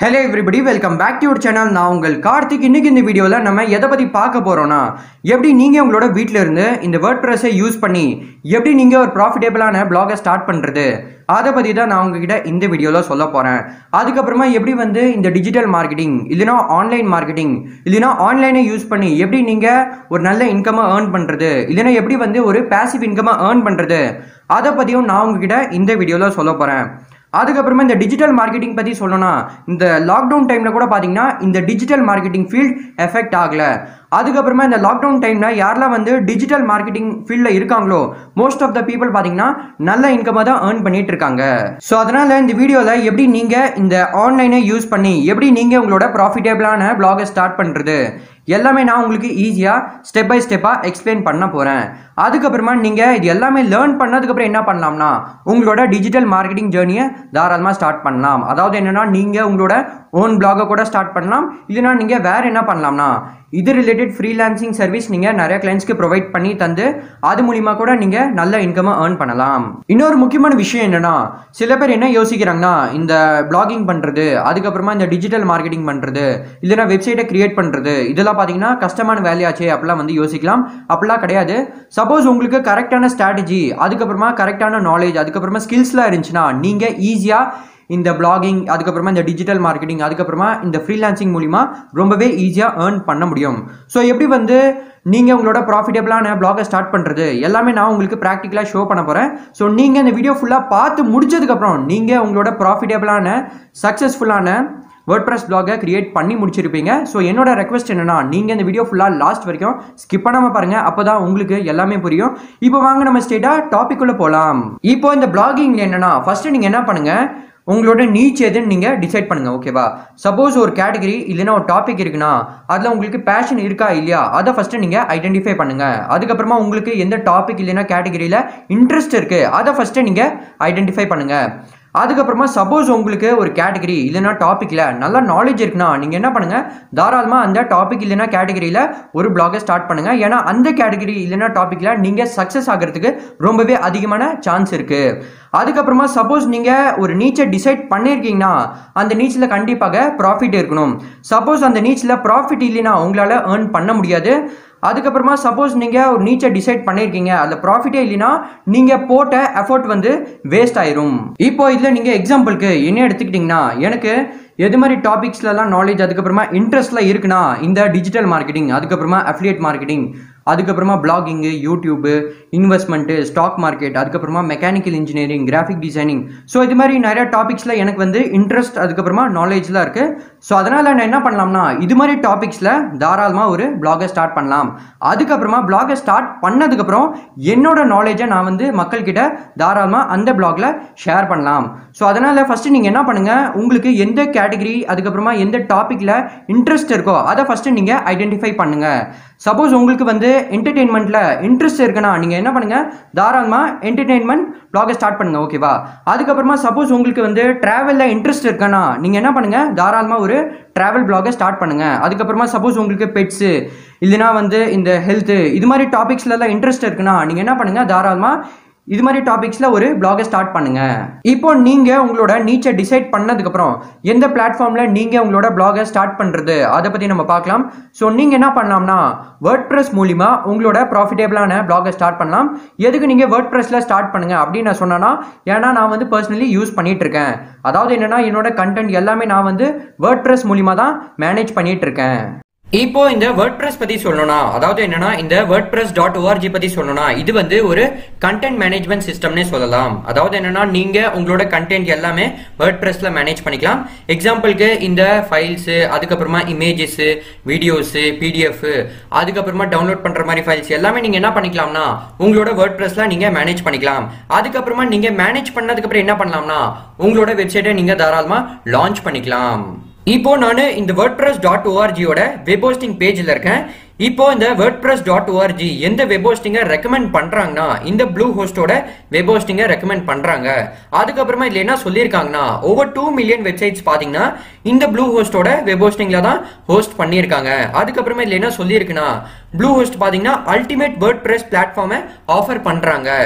hello everybody welcome back to your channel நான் உங்கள் கார்த்திக் இன்னைக்கு இந்த வீடியோவில் நம்ம எதை பற்றி பார்க்க போகிறோன்னா எப்படி நீங்கள் உங்களோட வீட்டில் இருந்து இந்த வேர்ட் ப்ரெஸ்ஸை யூஸ் பண்ணி எப்படி நீங்கள் ஒரு ப்ராஃபிட்டபிளான பிளாகை ஸ்டார்ட் பண்ணுறது அதை பற்றி தான் நான் உங்ககிட்ட இந்த வீடியோவில் சொல்ல போகிறேன் அதுக்கப்புறமா எப்படி வந்து இந்த டிஜிட்டல் மார்க்கெட்டிங் இல்லைனா ஆன்லைன் மார்க்கெட்டிங் இல்லைனா ஆன்லைனை யூஸ் பண்ணி எப்படி நீங்கள் ஒரு நல்ல இன்கம்மை ஏர்ன் பண்ணுறது இல்லைனா எப்படி வந்து ஒரு பேசிவ் இன்கம்மை ஏர்ன் பண்ணுறது அதை பற்றியும் நான் உங்ககிட்ட இந்த வீடியோவில் சொல்ல போகிறேன் அதுக்கப்புறமா இந்த டிஜிட்டல் மார்க்கெட்டிங் பற்றி சொல்லணும்னா இந்த லாக்டவுன் டைமில் கூட பார்த்தீங்கன்னா இந்த டிஜிட்டல் மார்க்கெட்டிங் ஃபீல்ட் எஃபெக்ட் ஆகலை அதுக்கப்புறமா இந்த லாக்டவுன் டைமில் யாரெல்லாம் வந்து டிஜிட்டல் மார்க்கெட்டிங் ஃபீல்டில் இருக்காங்களோ மோஸ்ட் ஆஃப் த பீப்புள் பார்த்தீங்கன்னா நல்ல இன்கமாக தான் ஏர்ன் பண்ணிட்டு இருக்காங்க ஸோ அதனால் இந்த வீடியோவில் எப்படி நீங்கள் இந்த ஆன்லைனை யூஸ் பண்ணி எப்படி நீங்கள் உங்களோட ப்ராஃபிட்டபிளான பிளாகை ஸ்டார்ட் பண்ணுறது எல்லாமே நான் உங்களுக்கு ஈஸியாக ஸ்டெப் பை ஸ்டெப்பாக எக்ஸ்பிளைன் பண்ண போகிறேன் அதுக்கப்புறமா நீங்கள் இது எல்லாமே லேர்ன் பண்ணதுக்கப்புறம் என்ன பண்ணலாம்னா உங்களோட டிஜிட்டல் மார்க்கெட்டிங் ஜேர்னியை தாராளமாக ஸ்டார்ட் பண்ணலாம் அதாவது என்னென்னா நீங்கள் உங்களோட ஓன் பிளாகை கூட ஸ்டார்ட் பண்ணலாம் இல்லைனா நீங்கள் வேறு என்ன பண்ணலாம்னா இது ரிலேட்டட் ஃப்ரீலான்சிங் சர்வீஸ் நீங்கள் நிறைய கிளைண்ட்ஸ்க்கு ப்ரொவைட் பண்ணி தந்து அது மூலிமா கூட நீங்கள் நல்ல இன்கமை ஏர்ன் பண்ணலாம் இன்னொரு முக்கியமான விஷயம் என்னென்னா சில பேர் என்ன யோசிக்கிறாங்கன்னா இந்த பிளாகிங் பண்ணுறது அதுக்கப்புறமா இந்த டிஜிட்டல் மார்க்கெட்டிங் பண்ணுறது இல்லைனா வெப்சைட்டை கிரியேட் பண்ணுறது இதெல்லாம் பார்த்தீங்கன்னா கஷ்டமான வேலையாச்சே அப்படிலாம் வந்து யோசிக்கலாம் அப்படிலாம் கிடையாது சப்போஸ் உங்களுக்கு கரெக்டான ஸ்ட்ராட்டஜி அதுக்கப்புறமா கரெக்டான நாலேஜ் அதுக்கப்புறமா ஸ்கில்ஸ்லாம் இருந்துச்சுன்னா நீங்கள் ஈஸியாக இந்த பிளாகிங் அதுக்கப்புறமா இந்த டிஜிட்டல் மார்க்கெட்டிங் அதுக்கப்புறமா இந்த ஃப்ரீலான்சிங் மூலிமா ரொம்பவே ஈஸியாக ஏர்ன் பண்ண முடியும் ஸோ எப்படி வந்து நீங்கள் உங்களோட ப்ராஃபிட்டபிளான பிளாகை ஸ்டார்ட் பண்ணுறது எல்லாமே நான் உங்களுக்கு ப்ராக்டிக்கலாக ஷோ பண்ண போகிறேன் ஸோ நீங்கள் இந்த வீடியோ ஃபுல்லாக பார்த்து முடிச்சதுக்கப்புறம் நீங்கள் உங்களோட ப்ராஃபிட்டபிளான சக்ஸஸ்ஃபுல்லான வேர்ட் ப்ரெஸ் பிளாகை கிரியேட் பண்ணி முடிச்சிருப்பீங்க ஸோ என்னோட ரெக்வஸ்ட் என்னன்னா நீங்கள் இந்த வீடியோ ஃபுல்லாக லாஸ்ட் வரைக்கும் ஸ்கிப் பண்ணாமல் பாருங்கள் அப்போ தான் உங்களுக்கு எல்லாமே புரியும் இப்போ வாங்க நம்ம ஸ்டேட்டாக டாபிக்குள்ளே போகலாம் இப்போ இந்த பிளாகிங் என்னன்னா ஃபஸ்ட்டு நீங்கள் என்ன பண்ணுங்கள் உங்களோட நீச் எதுன்னு நீங்கள் டிசைட் பண்ணுங்கள் ஓகேவா சப்போஸ் ஒரு கேட்டகரி இல்லைன்னா ஒரு டாபிக் இருக்குன்னா அதில் உங்களுக்கு பேஷன் இருக்கா இல்லையா அதை ஃபஸ்ட்டு நீங்கள் ஐடென்டிஃபை பண்ணுங்கள் அதுக்கப்புறமா உங்களுக்கு எந்த டாபிக் இல்லைன்னா கேட்டகரியில் இன்ட்ரெஸ்ட் இருக்குது அதை ஃபஸ்ட்டு நீங்கள் ஐடென்டிஃபை பண்ணுங்கள் அதுக்கப்புறமா சப்போஸ் உங்களுக்கு ஒரு கேட்டகரி இல்லைனா டாப்பிக்கில் நல்லா நாலேஜ் இருக்குன்னா நீங்கள் என்ன பண்ணுங்கள் தாராளமாக அந்த டாபிக் இல்லைனா கேட்டகரியில் ஒரு பிளாகை ஸ்டார்ட் பண்ணுங்கள் ஏன்னா அந்த கேட்டகரி இல்லைனா டாப்பிக்கில் நீங்கள் சக்ஸஸ் ஆகிறதுக்கு ரொம்பவே அதிகமான சான்ஸ் இருக்குது அதுக்கப்புறமா சப்போஸ் நீங்கள் ஒரு நீச்சை டிசைட் பண்ணியிருக்கீங்கன்னா அந்த நீச்சில் கண்டிப்பாக ப்ராஃபிட் இருக்கணும் சப்போஸ் அந்த நீச்சில் ப்ராஃபிட் இல்லைன்னா உங்களால் ஏர்ன் பண்ண முடியாது அதுக்கப்புறமா சப்போஸ் நீங்கள் ஒரு நீச்சை டிசைட் பண்ணியிருக்கீங்க அதில் ப்ராஃபிட்டே இல்லைன்னா நீங்கள் போட்ட எஃபோர்ட் வந்து வேஸ்ட் ஆயிரும் இப்போ இதில் நீங்கள் எக்ஸாம்பிளுக்கு என்ன எடுத்துக்கிட்டிங்கன்னா எனக்கு எது மாதிரி டாபிக்ஸ்லலாம் நாலேஜ் அதுக்கப்புறமா இன்ட்ரெஸ்ட்லாம் இருக்குன்னா இந்த டிஜிட்டல் மார்க்கெட்டிங் அதுக்கப்புறமா அஃபிலியேட் மார்க்கெட்டிங் அதுக்கப்புறமா blogging YouTube investment stock market அதுக்கப்புறமா mechanical engineering graphic designing so இது மாதிரி நிறைய டாபிக்ஸில் எனக்கு வந்து இன்ட்ரெஸ்ட் அதுக்கப்புறமா நாலேஜ்லாம் இருக்குது ஸோ அதனால் நான் என்ன பண்ணலாம்னா இது மாதிரி டாபிக்ஸில் தாராளமாக ஒரு பிளாகை ஸ்டார்ட் பண்ணலாம் அதுக்கப்புறமா பிளாகை ஸ்டார்ட் பண்ணதுக்கப்புறம் என்னோட நாலேஜை நான் வந்து மக்கள்கிட்ட தாராளமாக அந்த பிளாகில் ஷேர் பண்ணலாம் ஸோ அதனால் ஃபஸ்ட்டு நீங்கள் என்ன பண்ணுங்கள் உங்களுக்கு எந்த கேட்டகரி அதுக்கப்புறமா எந்த டாப்பிக்கில் இன்ட்ரெஸ்ட் இருக்கோ அதை ஃபஸ்ட்டு நீங்கள் ஐடென்டிஃபை பண்ணுங்கள் சப்போஸ் உங்களுக்கு வந்து என்டர்டெயின்மெண்ட்டில் இன்ட்ரெஸ்ட் இருக்குன்னா நீங்கள் என்ன பண்ணுங்கள் தாராளமாக என்டர்டெயின்மெண்ட் பிளாகை ஸ்டார்ட் பண்ணுங்கள் ஓகேவா அதுக்கப்புறமா சப்போஸ் உங்களுக்கு வந்து ட்ராவலில் இன்ட்ரெஸ்ட் இருக்குன்னா நீங்கள் என்ன பண்ணுங்கள் தாராளமாக ஒரு ட்ராவல் பிளாகை ஸ்டார்ட் பண்ணுங்கள் அதுக்கப்புறமா சப்போஸ் உங்களுக்கு பெட்ஸு இல்லைனா வந்து இந்த ஹெல்த்து இது மாதிரி டாபிக்ஸ்லலாம் இன்ட்ரெஸ்ட் இருக்குன்னா நீங்கள் என்ன பண்ணுங்கள் தாராளமாக இது மாதிரி டாபிக்ஸில் ஒரு பிளாகை ஸ்டார்ட் பண்ணுங்க இப்போ நீங்கள் உங்களோட நீச்சை டிசைட் பண்ணதுக்கப்புறம் எந்த பிளாட்ஃபார்மில் நீங்கள் உங்களோட பிளாகை ஸ்டார்ட் பண்ணுறது அதை பற்றி நம்ம பார்க்கலாம் ஸோ நீங்கள் என்ன பண்ணலாம்னா வேர்ட் ப்ரெஸ் மூலிமா உங்களோட ப்ராஃபிட்டபிளான பிளாகை ஸ்டார்ட் பண்ணலாம் எதுக்கு நீங்கள் வேர்ட் ப்ரெஸ்ஸில் ஸ்டார்ட் பண்ணுங்க அப்படின்னு நான் சொன்னேன்னா ஏன்னா நான் வந்து பர்சனலி யூஸ் பண்ணிட்டு இருக்கேன் அதாவது என்னென்னா என்னோட கண்டென்ட் எல்லாமே நான் வந்து வேர்ட் ப்ரெஸ் மூலிமா தான் மேனேஜ் பண்ணிட்டு இருக்கேன் இப்போ இந்த வேர்ட் பிரஸ் பத்தி சொல்லணும்னா அதாவது என்னன்னா இந்த வேர்ட் பிரஸ் டாட் ஓஆர்ஜி பத்தி சொல்லணும்னா இது வந்து ஒரு கண்டென்ட் மேனேஜ்மெண்ட் சிஸ்டம்னே சொல்லலாம் அதாவது என்னன்னா நீங்க உங்களோட கண்டென்ட் எல்லாமே வேர்ட் பிரஸ்ல மேனேஜ் பண்ணிக்கலாம் எக்ஸாம்பிளுக்கு இந்த ஃபைல்ஸ் அதுக்கப்புறமா இமேஜஸ் வீடியோஸ் பிடிஎஃப் அதுக்கப்புறமா டவுன்லோட் பண்ற மாதிரி ஃபைல்ஸ் எல்லாமே நீங்க என்ன பண்ணிக்கலாம்னா உங்களோட வேர்ட் பிரஸ்ல நீங்க மேனேஜ் பண்ணிக்கலாம் அதுக்கப்புறமா நீங்க மேனேஜ் பண்ணதுக்கு அப்புறம் என்ன பண்ணலாம்னா உங்களோட வெப்சைட்டை நீங்க தாராளமா லான்ச் பண்ணிக்கலாம் இப்போ நான் இந்த வேர்ட் பிரஸ் டாட் ஓஆர்ஜியோட வெப் ஹோஸ்டிங் பேஜில் இருக்கேன் இப்போ இந்த வேர்ட் பிரஸ் டாட் ஓஆர்ஜி எந்த வெப் ஹோஸ்டிங்கை ரெக்கமெண்ட் பண்றாங்கன்னா இந்த ப்ளூ ஹோஸ்டோட வெப் ஹோஸ்டிங்கை ரெக்கமெண்ட் பண்றாங்க அதுக்கப்புறமா இதுல என்ன சொல்லியிருக்காங்கன்னா ஓவர் டூ மில்லியன் வெப்சைட்ஸ் பாத்தீங்கன்னா இந்த ப்ளூ ஹோஸ்டோட வெப் ஹோஸ்டிங்ல தான் ஹோஸ்ட் பண்ணியிருக்காங்க அதுக்கப்புறமா இதுல என்ன சொல்லியிருக்குன்னா ப்ளூ ஹோஸ்ட் பாத்தீங்கன்னா அல்டிமேட் வேர்ட் பிரஸ் பிளாட்ஃபார்மை ஆஃபர் பண்றாங்க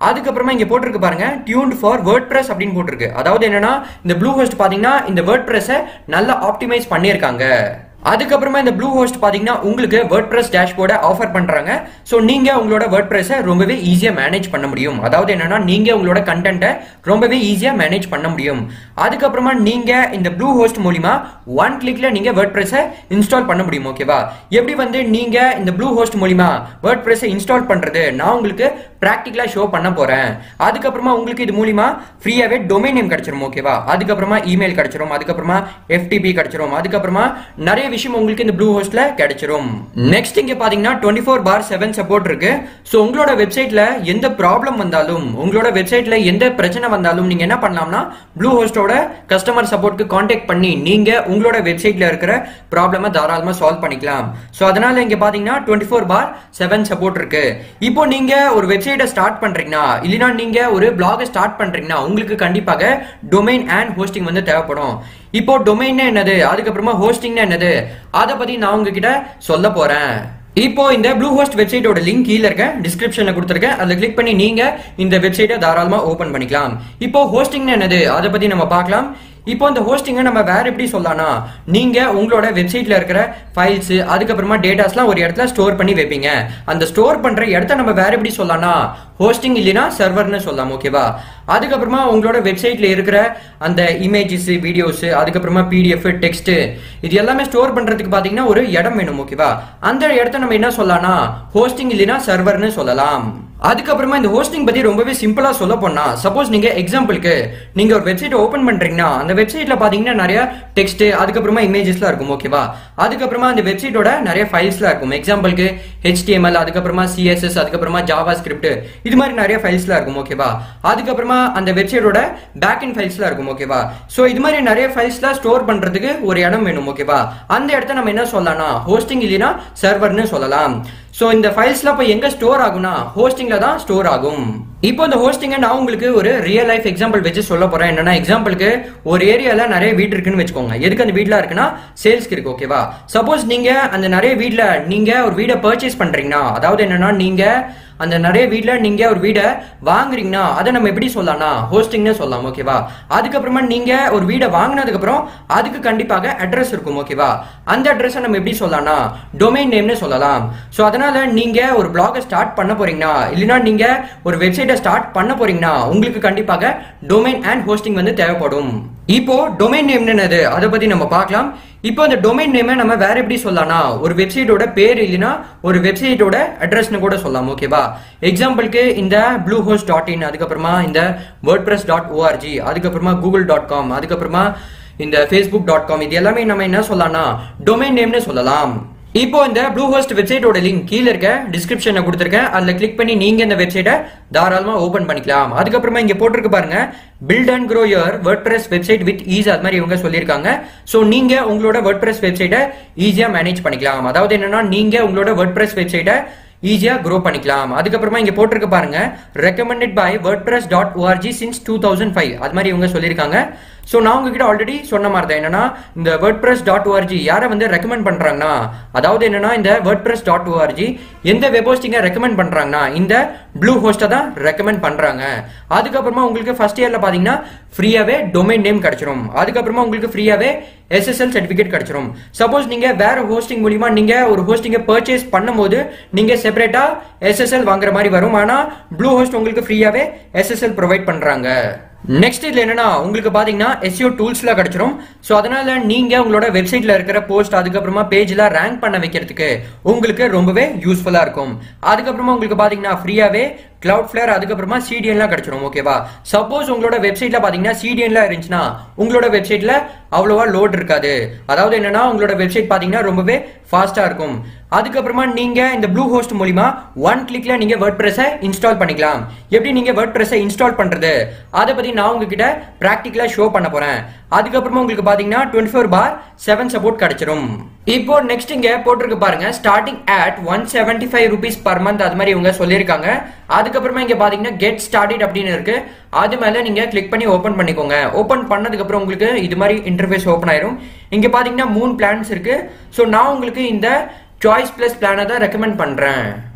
அதுக்கப்புறமா இங்க போட்டிருக்கு பாருங்க டியூன்ட் ஃபார் வேர்ட் பிரஸ் அப்படின்னு போட்டிருக்கு அதாவது என்னன்னா இந்த ப்ளூ ஹோஸ்ட் பாத்தீங்கன்னா இந்த வேர்ட் பிரஸை நல்லா ஆப்டிமைஸ் பண்ணியிருக்காங்க அதுக்கப்புறமா இந்த ப்ளூ ஹோஸ்ட் பாத்தீங்கன்னா உங்களுக்கு வேர்ட் பிரஸ் டேஷ்போர்டை ஆஃபர் பண்றாங்க ஸோ நீங்க உங்களோட வேர்ட் பிரஸை ரொம்பவே ஈஸியா மேனேஜ் பண்ண முடியும் அதாவது என்னன்னா நீங்க உங்களோட கண்டென்ட்டை ரொம்பவே ஈஸியா மேனேஜ் பண்ண முடியும் அதுக்கப்புறமா நீங்க இந்த ப்ளூ ஹோஸ்ட் மூலியமா ஒன் கிளிக்ல நீங்க வேர்ட் பிரஸை இன்ஸ்டால் பண்ண முடியும் ஓகேவா எப்படி வந்து நீங்க இந்த ப்ளூ ஹோஸ்ட் மூலியமா வேர்ட் பிரஸை இன்ஸ்டால் பண்றது நான் உங்களுக்கு பிராக்டிகலா ஷோ பண்ண போறேன் அதுக்கப்புறமா உங்களுக்கு இது மூலியமா ஃப்ரீயாவே டொமைன் நேம் கிடைச்சிரும் ஓகேவா அதுக்கப்புறமா இமெயில் கிடைச்சிரும் அதுக்கப்புறமா எஃப்டிபி கிடைச்சிரும் அதுக்கப்புறமா நிறைய விஷயம் உங்களுக்கு இந்த ப்ளூ ஹோஸ்ட்ல கிடைச்சிரும் நெக்ஸ்ட் இங்க பாத்தீங்கன்னா twenty four by seven support இருக்கு ஸோ உங்களோட வெப்சைட்ல எந்த ப்ராப்ளம் வந்தாலும் உங்களோட வெப்சைட்ல எந்த பிரச்சனை வந்தாலும் நீங்க என்ன பண்ணலாம்னா ப்ளூ ஹோஸ்டோட கஸ்டமர் சப்போர்ட்க்கு கான்டாக்ட் பண்ணி நீங்க உங்களோட வெப்சைட்ல இருக்கிற ப்ராப்ளம தாராளமா சால்வ் பண்ணிக்கலாம் ஸோ அதனால இங்க பாத்தீங்கன்னா twenty four by seven support இருக்கு இப்போ நீங்க ஒரு வெப்சைட்டை ஸ்டார்ட் பண்றீங்கன்னா இல்லைன்னா நீங்க ஒரு பிளாக ஸ்டார்ட் பண்றீங்கன்னா உங்களுக்கு கண்டிப்பாக டொமைன் அண்ட் ஹோஸ்டிங் வந்து தேவைப்படும் இப்போ டொமைன் என்னது அதுக்கப்புறமா ஹோஸ்டிங் என்னது அதை பத்தி நான் உங்ககிட்ட சொல்ல போறேன் இப்போ இந்த ப்ளூ ஹோஸ்ட் வெப்சைட்டோட லிங்க் கீழ இருக்க டிஸ்கிரிப்ஷன்ல கொடுத்துருக்கேன் அதை கிளிக் பண்ணி நீங்க இந்த வெப்சைட்டை தாராளமா ஓபன் பண்ணிக்கலாம் இப்போ ஹோஸ்டிங் என்னது அதை பத்தி நம்ம பார்க்கலாம் இப்போ இந்த ஹோஸ்டிங்கை நம்ம வேற எப்படி சொல்லலாம்னா நீங்க உங்களோட வெப்சைட்ல இருக்கிற ஃபைல்ஸ் அதுக்கப்புறமா டேட்டாஸ்லாம் ஒரு இடத்துல ஸ்டோர் பண்ணி வைப்பீங்க அந்த ஸ்டோர் பண்ற இடத்த நம்ம வேற எப்படி சொல்லலாம்னா ஹோஸ்டிங் இல்லைன்னா சர்வர்னு சொல்லலாம் ஓகேவா அதுக்கப்புறமா உங்களோட வெப்சைட்ல இருக்கிற அந்த இமேஜஸ் வீடியோஸ் அதுக்கப்புறமா பிடிஎஃப் டெக்ஸ்ட் இது எல்லாமே ஸ்டோர் பண்றதுக்கு பாத்தீங்கன்னா ஒரு இடம் வேணும் ஓகேவா அந்த இடத்த நம்ம என்ன சொல்லலாம்னா ஹோஸ்டிங் இல்லைன்னா சர்வர்னு சொல்லலாம் அதுக்கப்புறமா இந்த ஹோஸ்டிங் பத்தி ரொம்பவே சிம்பிளா சொல்ல போனா சப்போஸ் நீங்க எக்ஸாம்பிளுக்கு நீங்க ஒரு வெப்சைட் ஓபன் பண்றீங்கன்னா அந்த வெப்சைட்ல பாத்தீங்கன்னா நிறைய டெக்ஸ்ட் அதுக்கப்புறமா இமேஜஸ்லாம் இருக்கும் ஓகேவா அதுக்கப்புறமா அந்த வெப்சைட்டோட நிறைய ஃபைல்ஸ்லாம் இருக்கும் எக்ஸாம்பிளுக்கு HTML அதுக்கப்புறமா சிஎஸ்எஸ் அதுக்கப்புறமா ஜாவா ஸ்கிரிப்ட் இது மாதிரி நிறைய ஃபைல்ஸ்லாம் இருக்கும் ஓகேவா அதுக்கப்புறமா அந்த வெப்சைட்டோட பேக் அண்ட் ஃபைல்ஸ்லாம் இருக்கும் ஓகேவா சோ இது மாதிரி நிறைய ஃபைல்ஸ்லாம் ஸ்டோர் பண்றதுக்கு ஒரு இடம் வேணும் ஓகேவா அந்த இடத்த நம்ம என்ன சொல்லலாம்னா ஹோஸ்டிங் இல்லைன்னா சர்வர்னு சொல்லலாம் சோ இந்த ஃபைல்ஸ்லாம் இப்போ எங்க ஸ்டோர் ஆகும்னா ஹோஸ்டிங்ல தான் ஸ்டோர் ஆகும் இப்போ இந்த ஹோஸ்டிங்கை நான் உங்களுக்கு ஒரு ரியல் லைஃப் எக்ஸாம்பிள் வச்சு சொல்ல போறேன் என்னன்னா எக்ஸாம்பிளுக்கு ஒரு ஏரியால நிறைய வீடு இருக்குன்னு வச்சுக்கோங்க எதுக்கு அந்த வீட்ல இருக்குன்னா சேல்ஸ்க்கு இருக்கு ஓகேவா சப்போஸ் நீங்க அந்த நிறைய வீட்ல நீங்க ஒரு வீடை பர்ச்சேஸ் பண்றீங்கன்னா அதாவது என்னன்னா நீங்க அந்த நிறைய வீட்ல நீங்க ஒரு வீடை வாங்குறீங்கன்னா அதை நம்ம எப்படி சொல்லலாம்னா ஹோஸ்டிங்னு சொல்லலாம் ஓகேவா அதுக்கப்புறமா நீங்க ஒரு வீடை வாங்கினதுக்கு அப்புறம் அதுக்கு கண்டிப்பாக அட்ரஸ் இருக்கும் ஓகேவா அந்த அட்ரஸை நம்ம எப்படி சொல்லலாம்னா டொமைன் நேம்னு சொல்லலாம் ஸோ அதனால நீங்க ஒரு பிளாகை ஸ்டார்ட் பண்ண போறீங்கன்னா இல்லைன்னா நீங்க ஒரு வெப்சைட்டை ஸ்டார்ட் பண்ண போறீங்கன்னா உங்களுக்கு கண்டிப்பாக டொமைன் அண்ட் ஹோஸ்டிங் வந்து தேவைப்படும் இப்போ டொமைன் நேம் என்னது அதை பத்தி நம்ம பார்க்கலாம் இப்போ அந்த டொமைன் நேமை நம்ம வேற எப்படி சொல்லலாம்னா ஒரு வெப்சைட்டோட பேர் இல்லைன்னா ஒரு வெப்சைட்டோட அட்ரஸ்னு கூட சொல்லலாம் ஓகேவா எக்ஸாம்பிளுக்கு இந்த ப்ளூ ஹோஸ்ட் டாட் இன் அதுக்கப்புறமா இந்த வேர்ட் பிரஸ் டாட் ஓஆர்ஜி அதுக்கப்புறமா கூகுள் டாட் காம் அதுக்கப்புறமா இந்த ஃபேஸ்புக் டாட் காம் இது எல்லாமே நம்ம என்ன சொல்லலாம்னா டொமைன் நேம்னு சொல்லலாம் இப்போ இந்த ப்ளூ ஹோஸ்ட் வெப்சைட்டோட லிங்க் கீழ இருக்க டிஸ்கிரிப்ஷன்ல கொடுத்துருக்கேன் அதுல கிளிக் பண்ணி நீங்க இந்த வெப்சைட்டை தாராளமா ஓபன் பண்ணிக்கலாம் அதுக்கப்புறமா இங்க போட்டிருக்கு பாருங்க build and grow your WordPress website with ease அது மாதிரி இவங்க சொல்லியிருக்காங்க சோ நீங்க உங்களோட வேர்ட்பிரஸ் வெப்சைட்டை ஈஸியா மேனேஜ் பண்ணிக்கலாம் அதாவது என்னன்னா நீங்க உங்களோட வேர்ட்பிரஸ் வெப்சைட்டை ஈஸியா க்ரோ பண்ணிக்கலாம் அதுக்கப்புறமா இங்க போட்டிருக்கு பாருங்க recommended by WordPress dot org since two thousand five அது மாதிரி இவங்க சொல்லியிருக்காங்க ஸோ நான் உங்ககிட்ட ஆல்ரெடி சொன்ன மாதிரி தான் என்னன்னா இந்த வேர்ட் பிரஸ் டாட் ஓஆர்ஜி யாரை வந்து ரெக்கமெண்ட் பண்றாங்கன்னா அதாவது என்னன்னா இந்த வேர்ட் பிரஸ் டாட் ஓஆர்ஜி எந்த வெப் ஹோஸ்டிங்கை ரெக்கமெண்ட் பண்றாங்கன்னா இந்த ப்ளூ ஹோஸ்ட்டை தான் ரெக்கமெண்ட் பண்றாங்க அதுக்கப்புறமா உங்களுக்கு ஃபர்ஸ்ட் இயர்ல பாத்தீங்கன்னா ஃப்ரீயாவே டொமைன் நேம் கிடைச்சிரும் அதுக்கப்புறமா உங்களுக்கு ஃப்ரீயாவே எஸ்எஸ்எல் சர்டிபிகேட் கிடைச்சிரும் சப்போஸ் நீங்க வேற ஹோஸ்டிங் மூலியமா நீங்க ஒரு ஹோஸ்டிங்கை பர்ச்சேஸ் பண்ணும்போது நீங்க செப்பரேட்டா எஸ்எஸ்எல் வாங்குற மாதிரி வரும் ஆனா ப்ளூ ஹோஸ்ட் உங்களுக்கு ஃப்ரீயாவே எஸ்எஸ்எல் ப்ரொவைட் பண்றாங்க நெக்ஸ்ட் இதுல என்னன்னா உங்களுக்கு பாத்தீங்கன்னா எஸ்இஓ டூல்ஸ்ல கிடைச்சிரும் சோ அதனால நீங்க உங்களோட வெப்சைட்ல இருக்கிற போஸ்ட் அதுக்கப்புறமா பேஜ்ல ரேங்க் பண்ண வைக்கிறதுக்கு உங்களுக்கு ரொம்பவே யூஸ்ஃபுல்லா இருக்கும் அதுக்கப்புறமா உங்களுக்கு பாத்தீங்கன்னா ஃப்ரீயாவே கிளவுட் ஃபிளேர் அதுக்கப்புறமா சிடிஎன்லாம் கிடைச்சிரும் ஓகேவா சப்போஸ் உங்களோட வெப்சைட்ல பாத்தீங்கன்னா சிடிஎன்லாம் இருந்துச்சுன்னா உங்களோட வெப்சைட்ல அவ்வளோவா லோட் இருக்காது அதாவது என்னன்னா உங்களோட வெப்சைட் பாத்தீங்கன்னா ரொம்பவே ஃபாஸ்டா இருக்கும் அதுக்கப்புறமா நீங்க இந்த ப்ளூ ஹோஸ்ட் மூலியமா ஒன் கிளிக்ல நீங்க வேர்ட் பிரஸை இன்ஸ்டால் பண்ணிக்கலாம் எப்படி நீங்க வேர்ட் பிரஸை இன்ஸ்டால் பண்றது அதை பத்தி நான் உங்ககிட்ட பிராக்டிக்கலா ஷோ பண்ண போறேன் அதுக்கப்புறமா உங்களுக்கு பாத்தீங்கன்னா twenty four by seven support கிடைச்சிரும் இப்போ நெக்ஸ்ட் இங்க போட்டிருக்கு பாருங்க starting at one seventy five rupees per month அது மாதிரி இவங்க சொல்லியிருக்காங்க அதுக்கப்புறமா இங்க பாத்தீங்கன்னா கெட் ஸ்டார்டட் அப்படின்னு இருக்கு அது மேல நீங்க கிளிக் பண்ணி ஓபன் பண்ணிக்கோங்க ஓபன் பண்ணதுக்கு அப்புறம் உங்களுக்கு இது மாதிரி இன்டர்ஃபேஸ் ஓபன் ஆயிரும் இங்க பாத்தீங்கன்னா மூணு பிளான்ஸ் இருக்கு ஸோ நான் உங்களுக்கு இந்த சாய்ஸ் பிளஸ் பிளானை தான் ரெக்கமெண்ட் பண்றேன்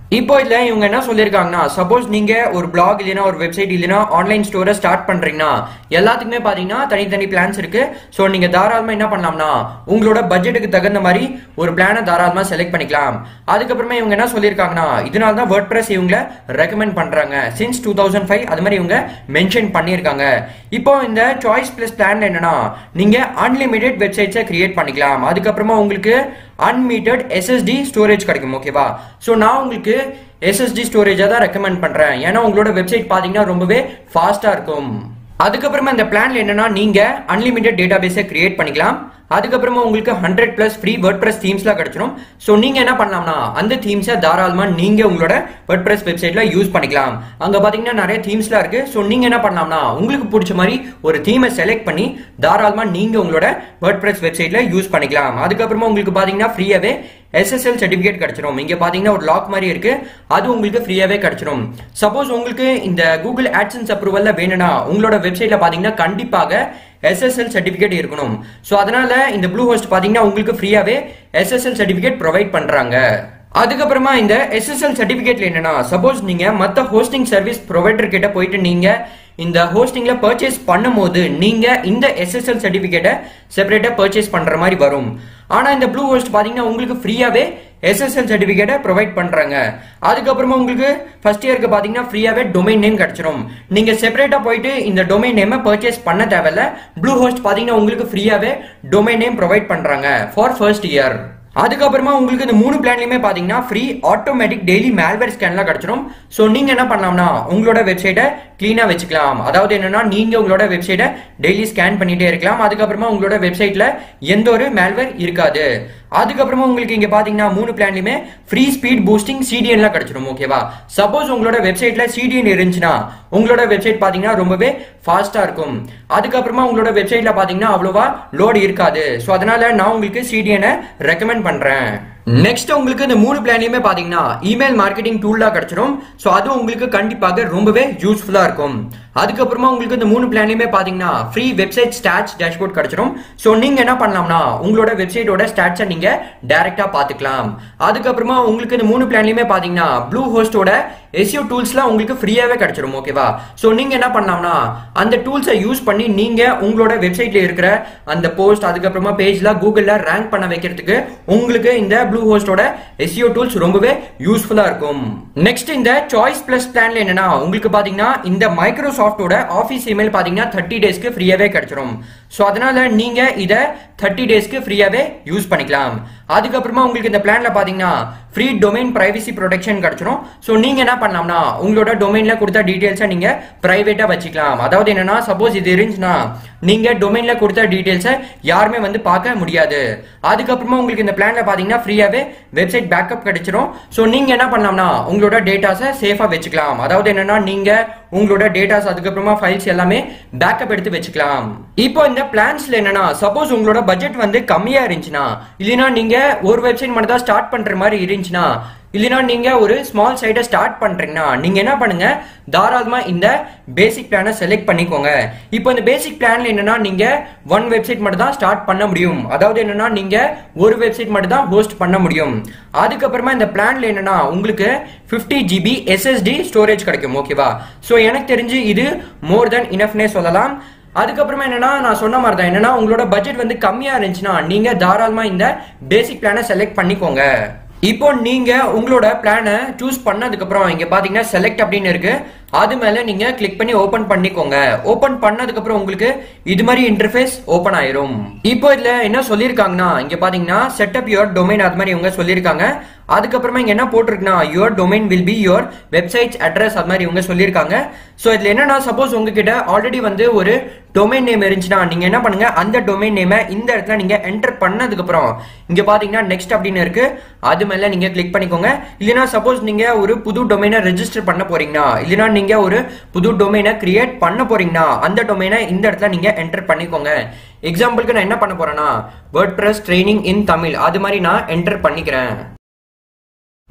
இப்போ இதுல இவங்க என்ன சொல்லியிருக்காங்கன்னா சப்போஸ் நீங்க ஒரு பிளாக் இல்லைன்னா ஒரு வெப்சைட் இல்லைன்னா ஆன்லைன் ஸ்டோரை ஸ்டார்ட் பண்றீங்கன்னா எல்லாத்துக்குமே பாத்தீங்கன்னா தனித்தனி பிளான்ஸ் இருக்கு ஸோ நீங்க தாராளமா என்ன பண்ணலாம்னா உங்களோட பட்ஜெட்டுக்கு தகுந்த மாதிரி ஒரு பிளானை தாராளமா செலக்ட் பண்ணிக்கலாம் அதுக்கப்புறமா இவங்க என்ன சொல்லியிருக்காங்கன்னா இதனால தான் வேர்ட் பிரஸ் இவங்களை ரெக்கமெண்ட் பண்றாங்க சின்ஸ் டூ தௌசண்ட் ஃபைவ் அது மாதிரி இவங்க மென்ஷன் பண்ணியிருக்காங்க இப்போ இந்த சாய்ஸ் பிளஸ் பிளான் என்னன்னா நீங்க அன்லிமிடெட் வெப்சைட்ஸை கிரியேட் பண்ணிக்கலாம் அதுக்கப்புறமா உங்களுக்கு அன்மீட்டட் எஸ்எஸ்டி ஸ்டோரேஜ் கிடைக்கும் ஓகேவா ஸோ நான் உங்களுக்கு எஸ்எஸ்டி ஸ்டோரேஜாக தான் ரெக்கமெண்ட் பண்றேன் ஏன்னா உங்களோட வெப்சைட் பார்த்தீங்கன்னா ரொம்பவே ஃபாஸ்டா இருக்கும் அதுக்கப்புறமா இந்த பிளான்ல என்னன்னா நீங்க அன்லிமிட்டட் டேட்டா பேஸை கிரியேட் பண்ணிக்கலாம் அதுக்கப்புறமா உங்களுக்கு hundred plus free WordPress தீம்ஸ்லாம் கிடைச்சிடும் ஸோ நீங்க என்ன பண்ணலாம்னா அந்த தீம்ஸை தாராளமா நீங்க உங்களோட வேர்ட் பிரஸ் வெப்சைட்ல யூஸ் பண்ணிக்கலாம் அங்க பாத்தீங்கன்னா நிறைய தீம்ஸ்லாம் இருக்கு ஸோ நீங்க என்ன பண்ணலாம்னா உங்களுக்கு பிடிச்ச மாதிரி ஒரு தீமை செலக்ட் பண்ணி தாராளமா நீங்க உங்களோட வேர்ட் பிரஸ் வெப்சைட்ல யூஸ் பண்ணிக்கலாம் அதுக்கப்புறமா உங்களுக்கு பாத்தீங்கன்னா ஃப்ரீயாவே எஸ்எஸ்எல் சர்டிபிகேட் கிடைச்சிரும் இங்க பாத்தீங்கன்னா ஒரு லாக் மாதிரி இருக்கு அது உங்களுக்கு ஃப்ரீயாவே கிடைச்சிரும் சப்போஸ் உங்களுக்கு இந்த கூகுள் ஆட்சன்ஸ் அப்ரூவல்ல வேணும்னா உங்களோட வெப்சைட்ல பாத்தீங்கன்னா கண்டிப்பாக எஸ்எஸ்எல் சர்டிபிகேட் இருக்கணும் ஸோ அதனால இந்த ப்ளூ ஹோஸ்ட் பாத்தீங்கன்னா உங்களுக்கு ஃப்ரீயாவே எஸ்எஸ்எல் சர்டிபிகேட் ப்ரொவைட் பண்றாங்க அதுக்கப்புறமா இந்த எஸ்எஸ்எல் சர்டிபிகேட்ல என்னன்னா சப்போஸ் நீங்க மத்த ஹோஸ்டிங் சர்வீஸ் ப்ரொவைடர் கிட்ட போயிட்டு நீங்க இந்த ஹோஸ்டிங்ல பர்ச்சேஸ் பண்ணும்போது நீங்க இந்த எஸ்எஸ்எல் சர்டிபிகேட்டை செப்பரேட்டா பர்ச்சேஸ் பண்ற மாதிரி வரும் ஆனா இந்த ப்ளூ ஹோஸ்ட் பாத்தீங்கன்னா உங்களுக்கு ஃப்ரீயாவே எஸ்எஸ்எல் சர்டிபிகேட்டை ப்ரொவைட் பண்றாங்க அதுக்கப்புறமா உங்களுக்கு ஃபர்ஸ்ட் இயருக்கு பாத்தீங்கன்னா ஃப்ரீயாவே டொமைன் நேம் கிடைச்சிரும் நீங்க செப்பரேட்டா போயிட்டு இந்த டொமைன் நேமை பர்ச்சேஸ் பண்ண தேவையில்ல ப்ளூ ஹோஸ்ட் பாத்தீங்கன்னா உங்களுக்கு ஃப்ரீயாவே டொமைன் நேம் ப்ரொவைட் பண்றாங்க ஃபார் ஃபர்ஸ்ட் இயர் அதுக்கப்புறமா உங்களுக்கு இந்த மூணு பிளான்லயுமே பாத்தீங்கன்னா ஃப்ரீ ஆட்டோமேட்டிக் டெய்லி மேல்வேர் ஸ்கேன்லாம் கிடைச்சிரும் ஸோ நீங்க என்ன பண்ணலாம்னா உங்களோட வெப்சைட்டை கிளீனா வச்சுக்கலாம் அதாவது என்னன்னா நீங்க உங்களோட வெப்சைட்டை டெய்லி ஸ்கேன் பண்ணிட்டே இருக்கலாம் அதுக்கப்புறமா உங்களோட வெப்சைட்ல எந்த ஒரு மேல்வேர் இருக்காது அதுக்கப்புறமா உங்களுக்கு இங்க பாத்தீங்கன்னா மூணு பிளான்லயுமே ஃப்ரீ ஸ்பீட் பூஸ்டிங் சிடிஎன்லாம் கிடைச்சிடும் ஓகேவா சப்போஸ் உங்களோட வெப்சைட்ல சிடிஎன் இருந்துச்சுன்னா உங்களோட வெப்சைட் பாத்தீங்கன்னா ரொம்பவே ஃபாஸ்டா இருக்கும் அதுக்கப்புறமா உங்களோட வெப்சைட்ல பாத்தீங்கன்னா அவ்வளோவா லோடு இருக்காது ஸோ அதனால நான் உங்களுக்கு சிடிஎனை ரெக்கமெண்ட் பண்றேன் நெக்ஸ்ட் உங்களுக்கு இந்த மூணு பிளான்லயுமே பாத்தீங்கன்னா இமெயில் மார்க்கெட்டிங் டூல்லாம் கிடைச்சிடும் ஸோ அது உங்களுக்கு கண்டிப்பாக ரொம்பவே யூஸ்ஃபுல்லா இருக்கும் அதுக்கப்புறமா உங்களுக்கு இந்த மூணு பிளான்லயுமே பாத்தீங்கன்னா ஃப்ரீ வெப்சைட் ஸ்டாட்ச் டேஷ்போர்ட் கிடைச்சிடும் ஸோ நீங்க என்ன பண்ணலாம்னா உங்களோட வெப்சைட்டோட ஸ்டாட்ஸை நீங்க டைரக்டா பாத்துக்கலாம் அதுக்கப்புறமா உங்களுக்கு இந்த மூணு பிளான்லயுமே பாத்தீங்கன்னா ப்ளூ ஹோஸ்டோட எஸ்யூ டூல்ஸ்லாம் உங்களுக்கு ஃப்ரீயாவே கிடைச்சிடும் ஓகேவா ஸோ நீங்க என்ன பண்ணலாம்னா அந்த டூல்ஸை யூஸ் பண்ணி நீங்க உங்களோட வெப்சைட்ல இருக்கிற அந்த போஸ்ட் அதுக்கப்புறமா பேஜ்ல கூகுள்ல ரேங்க் பண்ண வைக்கிறதுக்கு உங்களுக்கு இந்த ப்ளூ ஹோஸ்டோட எஸ்யூ டூல்ஸ் ரொம்பவே யூஸ்ஃபுல்லா இருக்கும் நெக்ஸ்ட் இந்த சாய்ஸ் பிளஸ் பிளான்ல என்னன்னா உங்களுக்கு பாத்தீங்கன்னா இந்த மைக்ரோசாஃப்டோட ஆஃபீஸ் இமெயில் பாத்தீங்கன்னா தேர்ட்டி டேஸ்க்கு ஃப்ரீயாவே கிடைச்சிடும் ஸோ அதனால நீங்க இதை தேர்ட்டி டேஸ்க்கு ஃப்ரீயாவே யூஸ் பண்ணிக்கலாம் அதுக்கப்புறமா உங்களுக்கு இந்த பிளான்ல பாத்தீங்கன்னா ஃப்ரீ டொமைன் பிரைவசி ப்ரொடெக்ஷன் கிடைச்சிடும் ஸோ நீங்க என்ன பண்ணலாம்னா உங்களோட டொமைன்ல கொடுத்த டீடைல்ஸை நீங்க பிரைவேட்டா வச்சுக்கலாம் அதாவது என்னன்னா சப்போஸ் இது இருந்துச்சுன்னா நீங்க டொமைன்ல கொடுத்த டீடைல்ஸை யாருமே வந்து பார்க்க முடியாது அதுக்கப்புறமா உங்களுக்கு இந்த பிளான்ல பாத்தீங்கன்னா ஃப்ரீயாவே வெப்சைட் பேக்கப் கிடைச்சிடும் ஸோ நீங்க என்ன பண்ணலாம்னா உங்களோட டேட்டாஸை சேஃபா வச்சுக்கலாம் அதாவது என்னன்னா நீங்க உங்களோட டேட்டாஸ் அதுக்கப்புறமா ஃபைல்ஸ் எல்லாமே பேக்கப் எடுத்து வச்சுக்கலாம் இப்போ இந்த பிளான்ஸ்ல என்னன்னா சப்போஸ் உங்களோட பட்ஜெட் வந்து கம்மியா இருந்துச்சுன்னா இல்லைன்னா நீங்க ஒரு வெப்சைட் மட்டும் தான் ஸ்டார்ட் பண்ற மாதிரி இருந்துச்சுன்னா இல்லைன்னா நீங்க ஒரு ஸ்மால் சைட்டை ஸ்டார்ட் பண்றீங்கன்னா நீங்க என்ன பண்ணுங்க தாராளமா இந்த பேசிக் பிளானை செலக்ட் பண்ணிக்கோங்க இப்போ இந்த பேசிக் பிளான்ல என்னன்னா நீங்க ஒன் வெப்சைட் மட்டும் தான் ஸ்டார்ட் பண்ண முடியும் அதாவது என்னன்னா நீங்க ஒரு வெப்சைட் மட்டும் தான் ஹோஸ்ட் பண்ண முடியும் அதுக்கப்புறமா இந்த பிளான்ல என்னன்னா உங்களுக்கு 50 ஜிபி எஸ்எஸ்டி ஸ்டோரேஜ் கிடைக்கும் ஓகேவா ஸோ எனக்கு தெரிஞ்சு இது மோர் தென் இனஃப்னே சொல்லலாம் அதுக்கப்புறமா என்னன்னா நான் சொன்ன மாதிரி தான் என்னன்னா உங்களோட பட்ஜெட் வந்து கம்மியா இருந்துச்சுன்னா நீங்க தாராளமா இந்த பேசிக் பிளானை செலக்ட் பண்ணிக்கோங்க இப்போ நீங்க உங்களோட பிளானை சூஸ் பண்ணதுக்கு அப்புறம் இங்க பாத்தீங்கன்னா செலக்ட் அப்படின்னு இருக்கு அது மேல நீங்க கிளிக் பண்ணி ஓபன் பண்ணிக்கோங்க ஓபன் பண்ணதுக்கு அப்புறம் உங்களுக்கு இது மாதிரி இன்டர்ஃபேஸ் ஓபன் ஆயிரும் இப்போ இதுல என்ன சொல்லிருக்காங்கன்னா இங்க பாத்தீங்கன்னா செட்டப் யுவர் டொமைன் அது மாதிரி இவங்க சொல்லிருக்காங்க அதுக்கப்புறமா இங்க என்ன போட்டிருக்குன்னா your domain will be your website address அது மாதிரி இவங்க சொல்லியிருக்காங்க ஸோ இதுல என்னன்னா சப்போஸ் உங்ககிட்ட ஆல்ரெடி வந்து ஒரு டொமைன் நேம் இருந்துச்சுன்னா நீங்க என்ன பண்ணுங்க அந்த டொமைன் நேமை இந்த இடத்துல நீங்க என்டர் பண்ணதுக்கு அப்புறம் இங்க பாத்தீங்கன்னா நெக்ஸ்ட் அப்படின்னு இருக்கு அது மேல நீங்க கிளிக் பண்ணிக்கோங்க இல்லைன்னா சப்போஸ் நீங்க ஒரு புது டொமைனை ரெஜிஸ்டர் பண்ண போறீங்கன்னா இல்லைன்னா நீங்க ஒரு புது டொமைனை கிரியேட் பண்ண போறீங்கன்னா அந்த டொமைனை இந்த இடத்துல நீங்க என்டர் பண்ணிக்கோங்க எக்ஸாம்பிளுக்கு நான் என்ன பண்ண போறேன்னா WordPress training in Tamil அது மாதிரி நான் என்டர் பண்ணிக்கிறேன்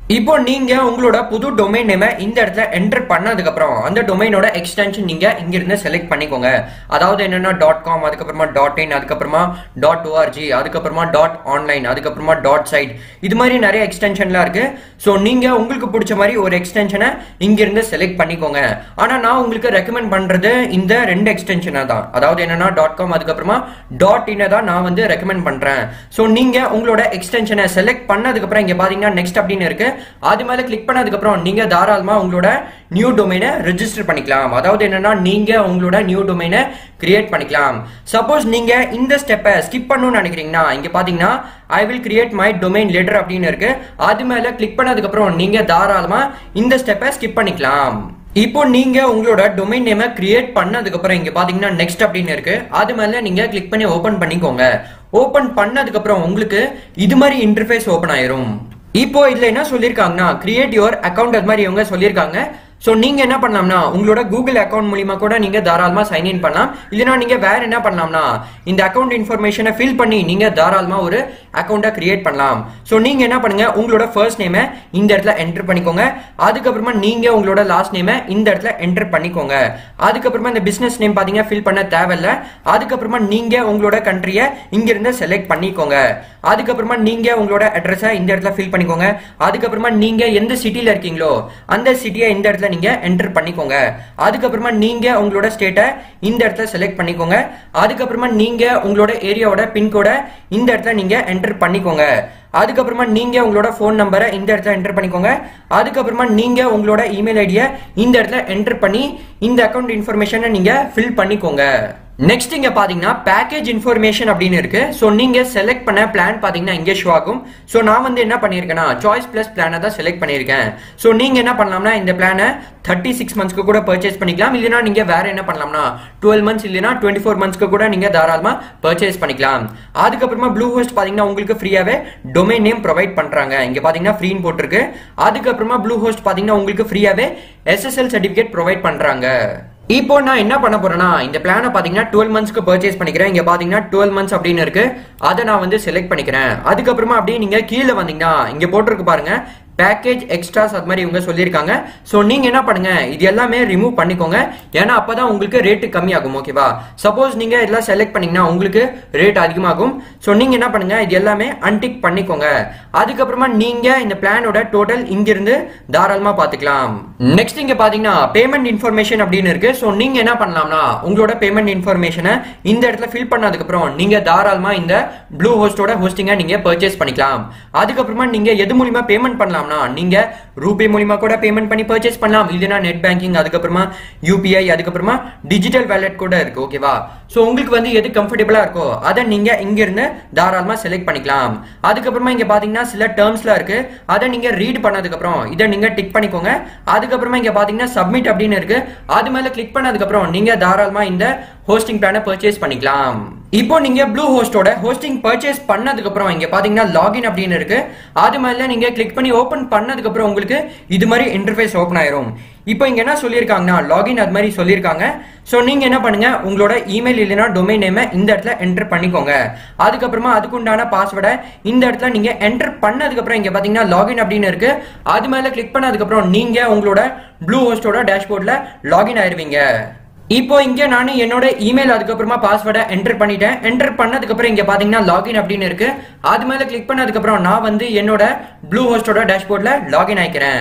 இப்போ நீங்க உங்களோட புது டொமைன் நேம இந்த இடத்துல என்டர் பண்ணதுக்கு அப்புறம் அந்த டொமைனோட எக்ஸ்டென்ஷன் நீங்க இங்க இருந்து செலக்ட் பண்ணிக்கோங்க அதாவது என்னன்னா டாட் காம் அதுக்கப்புறமா டாட் இன் அதுக்கப்புறமா டாட் ஓஆர்ஜி அதுக்கப்புறமா டாட் ஆன்லைன் அதுக்கப்புறமா டாட் சைட் இது மாதிரி நிறைய எக்ஸ்டென்ஷன்லாம் இருக்கு ஸோ நீங்க உங்களுக்கு பிடிச்ச மாதிரி ஒரு எக்ஸ்டென்ஷனை இங்க இருந்து செலக்ட் பண்ணிக்கோங்க ஆனா நான் உங்களுக்கு ரெக்கமெண்ட் பண்றது இந்த ரெண்டு எக்ஸ்டென்ஷனை தான் அதாவது என்னன்னா டாட் காம் அதுக்கப்புறமா டாட் இன் தான் நான் வந்து ரெக்கமெண்ட் பண்றேன் ஸோ நீங்க உங்களோட எக்ஸ்டென்ஷனை செலக்ட் பண்ணதுக்கு அப்புறம் இங்க பாத்தீங்கன்னா நெக்ஸ்ட் அப்படின்னு இருக்கு அது மேல கிளிக் பண்ணதுக்கு அப்புறம் நீங்க தாராளமா உங்களோட நியூ டொமைனை ரெஜிஸ்டர் பண்ணிக்கலாம் அதாவது என்னன்னா நீங்க உங்களோட நியூ டொமைனை கிரியேட் பண்ணிக்கலாம் சப்போஸ் நீங்க இந்த ஸ்டெப்பை ஸ்கிப் பண்ணணும்னு நினைக்கிறீங்கன்னா இங்க பாத்தீங்கன்னா I will create my domain later அப்படின்னு இருக்கு அது மேல கிளிக் பண்ணதுக்கு அப்புறம் நீங்க தாராளமா இந்த ஸ்டெப்பை ஸ்கிப் பண்ணிக்கலாம் இப்போ நீங்க உங்களோட டொமைன் நேம கிரியேட் பண்ணதுக்கு அப்புறம் இங்க பாத்தீங்கன்னா நெக்ஸ்ட் அப்படின்னு இருக்கு அது மேல நீங்க கிளிக் பண்ணி ஓபன் பண்ணிக்கோங்க ஓபன் பண்ணதுக்கு அப்புறம் உங்களுக்கு இது மாதிரி இன்டர்ஃபேஸ் ஓபன் ஆயிரும் இப்போ இதுல என்ன சொல்லிருக்காங்கன்னா கிரியேட் யுவர் அக்கௌண்ட் அது மாதிரி இவங்க சொல்லியிருக்காங்க ஸோ நீங்க என்ன பண்ணலாம்னா உங்களோட கூகுள் அக்கௌண்ட் மூலியமா கூட நீங்க தாராளமா சைன் இன் பண்ணலாம் இல்லைனா நீங்க வேற என்ன பண்ணலாம்னா இந்த அக்கௌண்ட் இன்ஃபர்மேஷனை ஃபில் பண்ணி நீங்க தாராளமா ஒரு அக்கௌண்ட்டை கிரியேட் பண்ணலாம் ஸோ நீங்க என்ன பண்ணுங்க உங்களோட ஃபர்ஸ்ட் நேமை இந்த இடத்துல என்டர் பண்ணிக்கோங்க அதுக்கப்புறமா நீங்க உங்களோட லாஸ்ட் நேமை இந்த இடத்துல என்டர் பண்ணிக்கோங்க அதுக்கப்புறமா இந்த பிசினஸ் நேம் பாத்தீங்க ஃபில் பண்ண தேவையில்ல அதுக்கப்புறமா நீங்க உங்களோட கண்ட்ரியை இங்க இருந்து செலக்ட் பண்ணிக்கோங்க அதுக்கப்புறமா நீங்க உங்களோட அட்ரஸை இந்த இடத்துல ஃபில் பண்ணிக்கோங்க அதுக்கப்புறமா நீங்க எந்த சிட்டில இருக்கீங்களோ அந்த சிட்டியை இந்த இடத்துல நீங்க என்டர் பண்ணிக்கோங்க அதுக்கப்புறமா நீங்க உங்களோட ஸ்டேட்டை இந்த இடத்துல செலக்ட் பண்ணிக்கோங்க அதுக்கப்புறமா நீங்க உங்களோட ஏரியாவோட பின்கோட இந்த இடத்துல நீங்க என்டர் பண்ணிக்கோங்க அதுக்கப்புறமா நீங்க உங்களோட ஃபோன் நம்பரை இந்த இடத்துல என்டர் பண்ணிக்கோங்க அதுக்கப்புறமா நீங்க உங்களோட இமெயில் ஐடியை இந்த இடத்துல என்டர் பண்ணி இந்த அக்கௌண்ட் இன்ஃபர்மேஷனை நீங்க ஃபில் பண்ணிக்கோங்க நெக்ஸ்ட் இங்க பாத்தீங்கன்னா பேக்கேஜ் இன்ஃபர்மேஷன் அப்படின்னு இருக்கு ஸோ நீங்க செலக்ட் பண்ண பிளான் பாத்தீங்கன்னா இங்கே ஷோ ஆகும் ஸோ நான் வந்து என்ன பண்ணிருக்கேன்னா சாய்ஸ் பிளஸ் பிளானை தான் செலக்ட் பண்ணியிருக்கேன் ஸோ நீங்க என்ன பண்ணலாம்னா இந்த பிளானை தேர்ட்டி சிக்ஸ் மந்த்ஸ்க்கு கூட பர்ச்சேஸ் பண்ணிக்கலாம் இல்லைனா நீங்க வேற என்ன பண்ணலாம்னா டுவெல் மந்த்ஸ் இல்லைனா டுவெண்ட்டி ஃபோர் மந்த்ஸ்க்கு கூட நீங்க தாராளமா பர்ச்சேஸ் பண்ணிக்கலாம் அதுக்கப்புறமா ப்ளூ ஹோஸ்ட் பாத்தீங்கன்னா உங்களுக்கு ஃப்ரீயாவே டொமைன் நேம் ப்ரொவைட் பண்றாங்க இங்க பாத்தீங்கன்னா ஃப்ரீன்னு போட்டிருக்கு அதுக்கப்புறமா ப்ளூ ஹோஸ்ட் பாத்தீங்கன்னா உங்களுக்கு ஃப்ரீயாவே எஸ்எஸ்எல் சர்டிபிகேட் ப்ரொவைட் பண்றாங்க இப்போ நான் என்ன பண்ண போறேன்னா இந்த பிளானை பாத்தீங்கன்னா டுவெல் மந்த்ஸ்க்கு பர்ச்சேஸ் பண்ணிக்கிறேன் இங்க பாத்தீங்கன்னா டுவெல் மந்த்ஸ் அப்படின்னு இருக்கு அதை நான் வந்து செலக்ட் பண்ணிக்கிறேன் அதுக்கப்புறமா அப்படியே நீங்க கீழே வந்தீங்கன்னா இங்க போட்டிருக்கு பாருங்க பேக்கேஜ் எக்ஸ்ட்ராஸ் அது மாதிரி இவங்க சொல்லியிருக்காங்க ஸோ நீங்க என்ன பண்ணுங்க இது எல்லாமே ரிமூவ் பண்ணிக்கோங்க ஏன்னா அப்பதான் உங்களுக்கு ரேட்டு கம்மியாகும் ஓகேவா சப்போஸ் நீங்க இதெல்லாம் செலக்ட் பண்ணீங்கன்னா உங்களுக்கு ரேட் அதிகமாகும் ஸோ நீங்க என்ன பண்ணுங்க இது எல்லாமே அன்டிக் பண்ணிக்கோங்க அதுக்கப்புறமா நீங்க இந்த பிளானோட டோட்டல் இங்கிருந்து தாராளமா பாத்துக்கலாம் நெக்ஸ்ட் இங்க பாத்தீங்கன்னா பேமெண்ட் இன்ஃபர்மேஷன் அப்படின்னு இருக்கு ஸோ நீங்க என்ன பண்ணலாம்னா உங்களோட பேமெண்ட் இன்ஃபர்மேஷனை இந்த இடத்துல ஃபில் பண்ணதுக்கு அப்புறம் நீங்க தாராளமா இந்த ப்ளூ ஹோஸ்டோட ஹோஸ்டிங்கை நீங்க பர்ச்சேஸ் பண்ணிக்கலாம் அதுக்கப்புறமா நீங்க எது மூலியமா பேமெண்ட் பண்ணலாம்னா நீங்க ரூபே மூலியமா கூட பேமெண்ட் பண்ணி பர்ச்சேஸ் பண்ணலாம் இல்லைனா நெட் பேங்கிங் அதுக்கப்புறமா யூபிஐ அதுக்கப்புறமா டிஜிட்டல் வேலட் கூட இருக்கு ஓகேவா ஸோ உங்களுக்கு வந்து எது கம்ஃபர்டபுளா இருக்கோ அதை நீங்க இங்க இருந்து தாராளமா செலக்ட் பண்ணிக்கலாம் அதுக்கப்புறமா இங்க பாத்தீங்கன்னா சில டேர்ம்ஸ்லாம் இருக்கு அதை நீங்க ரீட் பண்ணதுக்கு அப்புறம் இதை நீங்க டிக் பண்ணிக்கோங்க அதுக்கப்புறமா இங்க பாத்தீங்கன்னா சப்மிட் அப்படின்னு இருக்கு அது மேல கிளிக் பண்ணதுக்கு அப்புறம் நீங்க தாராளமா இந்த ஹோஸ்டிங் பிளானை பர்ச்சேஸ் பண்ணிக்கலாம் இப்போ நீங்க ப்ளூ ஹோஸ்டோட ஹோஸ்டிங் பர்ச்சேஸ் பண்ணதுக்கு அப்புறம் இங்க பாத்தீங்கன்னா லாகின் அப்படின்னு இருக்கு அது மேல நீங்க கிளிக் பண்ணி ஓபன் பண்ணதுக்கு அப்புறம் உங்களுக்கு இது மாதிரி இன்டர்ஃபேஸ் ஓபன் ஆயிரும் இப்போ இங்க என்ன சொல்லியிருக்காங்கன்னா லாகின் அது மாதிரி சொல்லியிருக்காங்க ஸோ நீங்க என்ன பண்ணுங்க உங்களோட இமெயில் இல்லைனா டொமைன் நேமை இந்த இடத்துல என்டர் பண்ணிக்கோங்க அதுக்கப்புறமா அதுக்குண்டான பாஸ்வேர்டை இந்த இடத்துல நீங்க என்டர் பண்ணதுக்கு அப்புறம் இங்க பாத்தீங்கன்னா லாகின் அப்படின்னு இருக்கு அது மேல கிளிக் பண்ணதுக்கு அப்புறம் நீங்க உங்களோட ப்ளூ ஹோஸ்டோட டேஷ்போர்ட்ல லாகின் ஆயிருவீங்க இப்போ இங்க நான் என்னோட இமெயில் அதுக்கப்புறமா பாஸ்வேர்டை என்டர் பண்ணிட்டேன் என்டர் பண்ணதுக்கு அப்புறம் இங்க பாத்தீங்கன்னா லாகின் அப்படின்னு இருக்கு அது மேல கிளிக் பண்ணதுக்கு அப்புறம் நான் வந்து என்னோட ப்ளூ ஹோஸ்டோட டேஷ்போர்ட்ல லாகின் ஆயிக்கிறேன்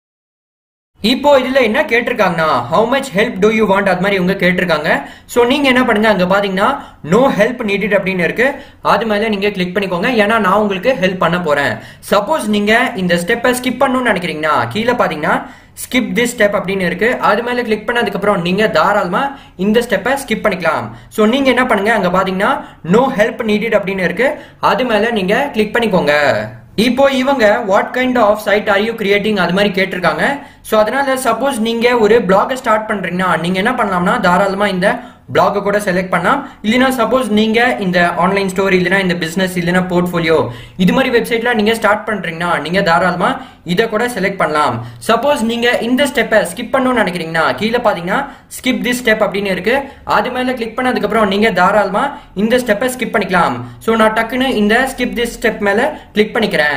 இப்போ இதுல என்ன கேட்டிருக்காங்கன்னா how much help do you want அது மாதிரி இவங்க கேட்டிருக்காங்க ஸோ நீங்க என்ன பண்ணுங்க அங்க பாத்தீங்கன்னா நோ ஹெல்ப் நீடிட் அப்படின்னு இருக்கு அது மேல நீங்க கிளிக் பண்ணிக்கோங்க ஏன்னா நான் உங்களுக்கு ஹெல்ப் பண்ண போறேன் சப்போஸ் நீங்க இந்த ஸ்டெப்பை ஸ்கிப் பண்ணணும்னு நினைக்கிறீங்கன்னா கீழே பாத்தீங்கன்னா ஸ்கிப் திஸ் ஸ்டெப் அப்படின்னு இருக்கு அது மேல கிளிக் பண்ணதுக்கு அப்புறம் நீங்க தாராளமா இந்த ஸ்டெப்பை ஸ்கிப் பண்ணிக்கலாம் ஸோ நீங்க என்ன பண்ணுங்க அங்க பாத்தீங்கன்னா நோ ஹெல்ப் நீடிட் அப்படின்னு இருக்கு அது மேல நீங்க கிளிக் பண்ணிக்கோங்க இப்போ இவங்க what kind of site are you creating அது மாதிரி கேட்டிருக்காங்க ஸோ அதனால சப்போஸ் நீங்க ஒரு பிளாக ஸ்டார்ட் பண்றீங்கன்னா நீங்க என்ன பண்ணலாம்னா தாராளமா இந்த பிளாக கூட செலக்ட் பண்ணலாம் இல்லைனா சப்போஸ் நீங்க இந்த ஆன்லைன் ஸ்டோர் இல்லைனா இந்த பிசினஸ் இல்லைனா போர்ட்ஃபோலியோ இது மாதிரி வெப்சைட்ல நீங்க ஸ்டார்ட் பண்றீங்கன்னா நீங்க தாராளமா இதை கூட செலக்ட் பண்ணலாம் சப்போஸ் நீங்க இந்த ஸ்டெப்பை ஸ்கிப் பண்ணணும்னு நினைக்கிறீங்கன்னா கீழே பாத்தீங்கன்னா ஸ்கிப் திஸ் ஸ்டெப் அப்படின்னு இருக்கு அது மேல கிளிக் பண்ணதுக்கு அப்புறம் நீங்க தாராளமா இந்த ஸ்டெப்பை ஸ்கிப் பண்ணிக்கலாம் ஸோ நான் டக்குன்னு இந்த ஸ்கிப் திஸ் ஸ்டெப் மேல கிளிக் பண்ணிக்கிறேன்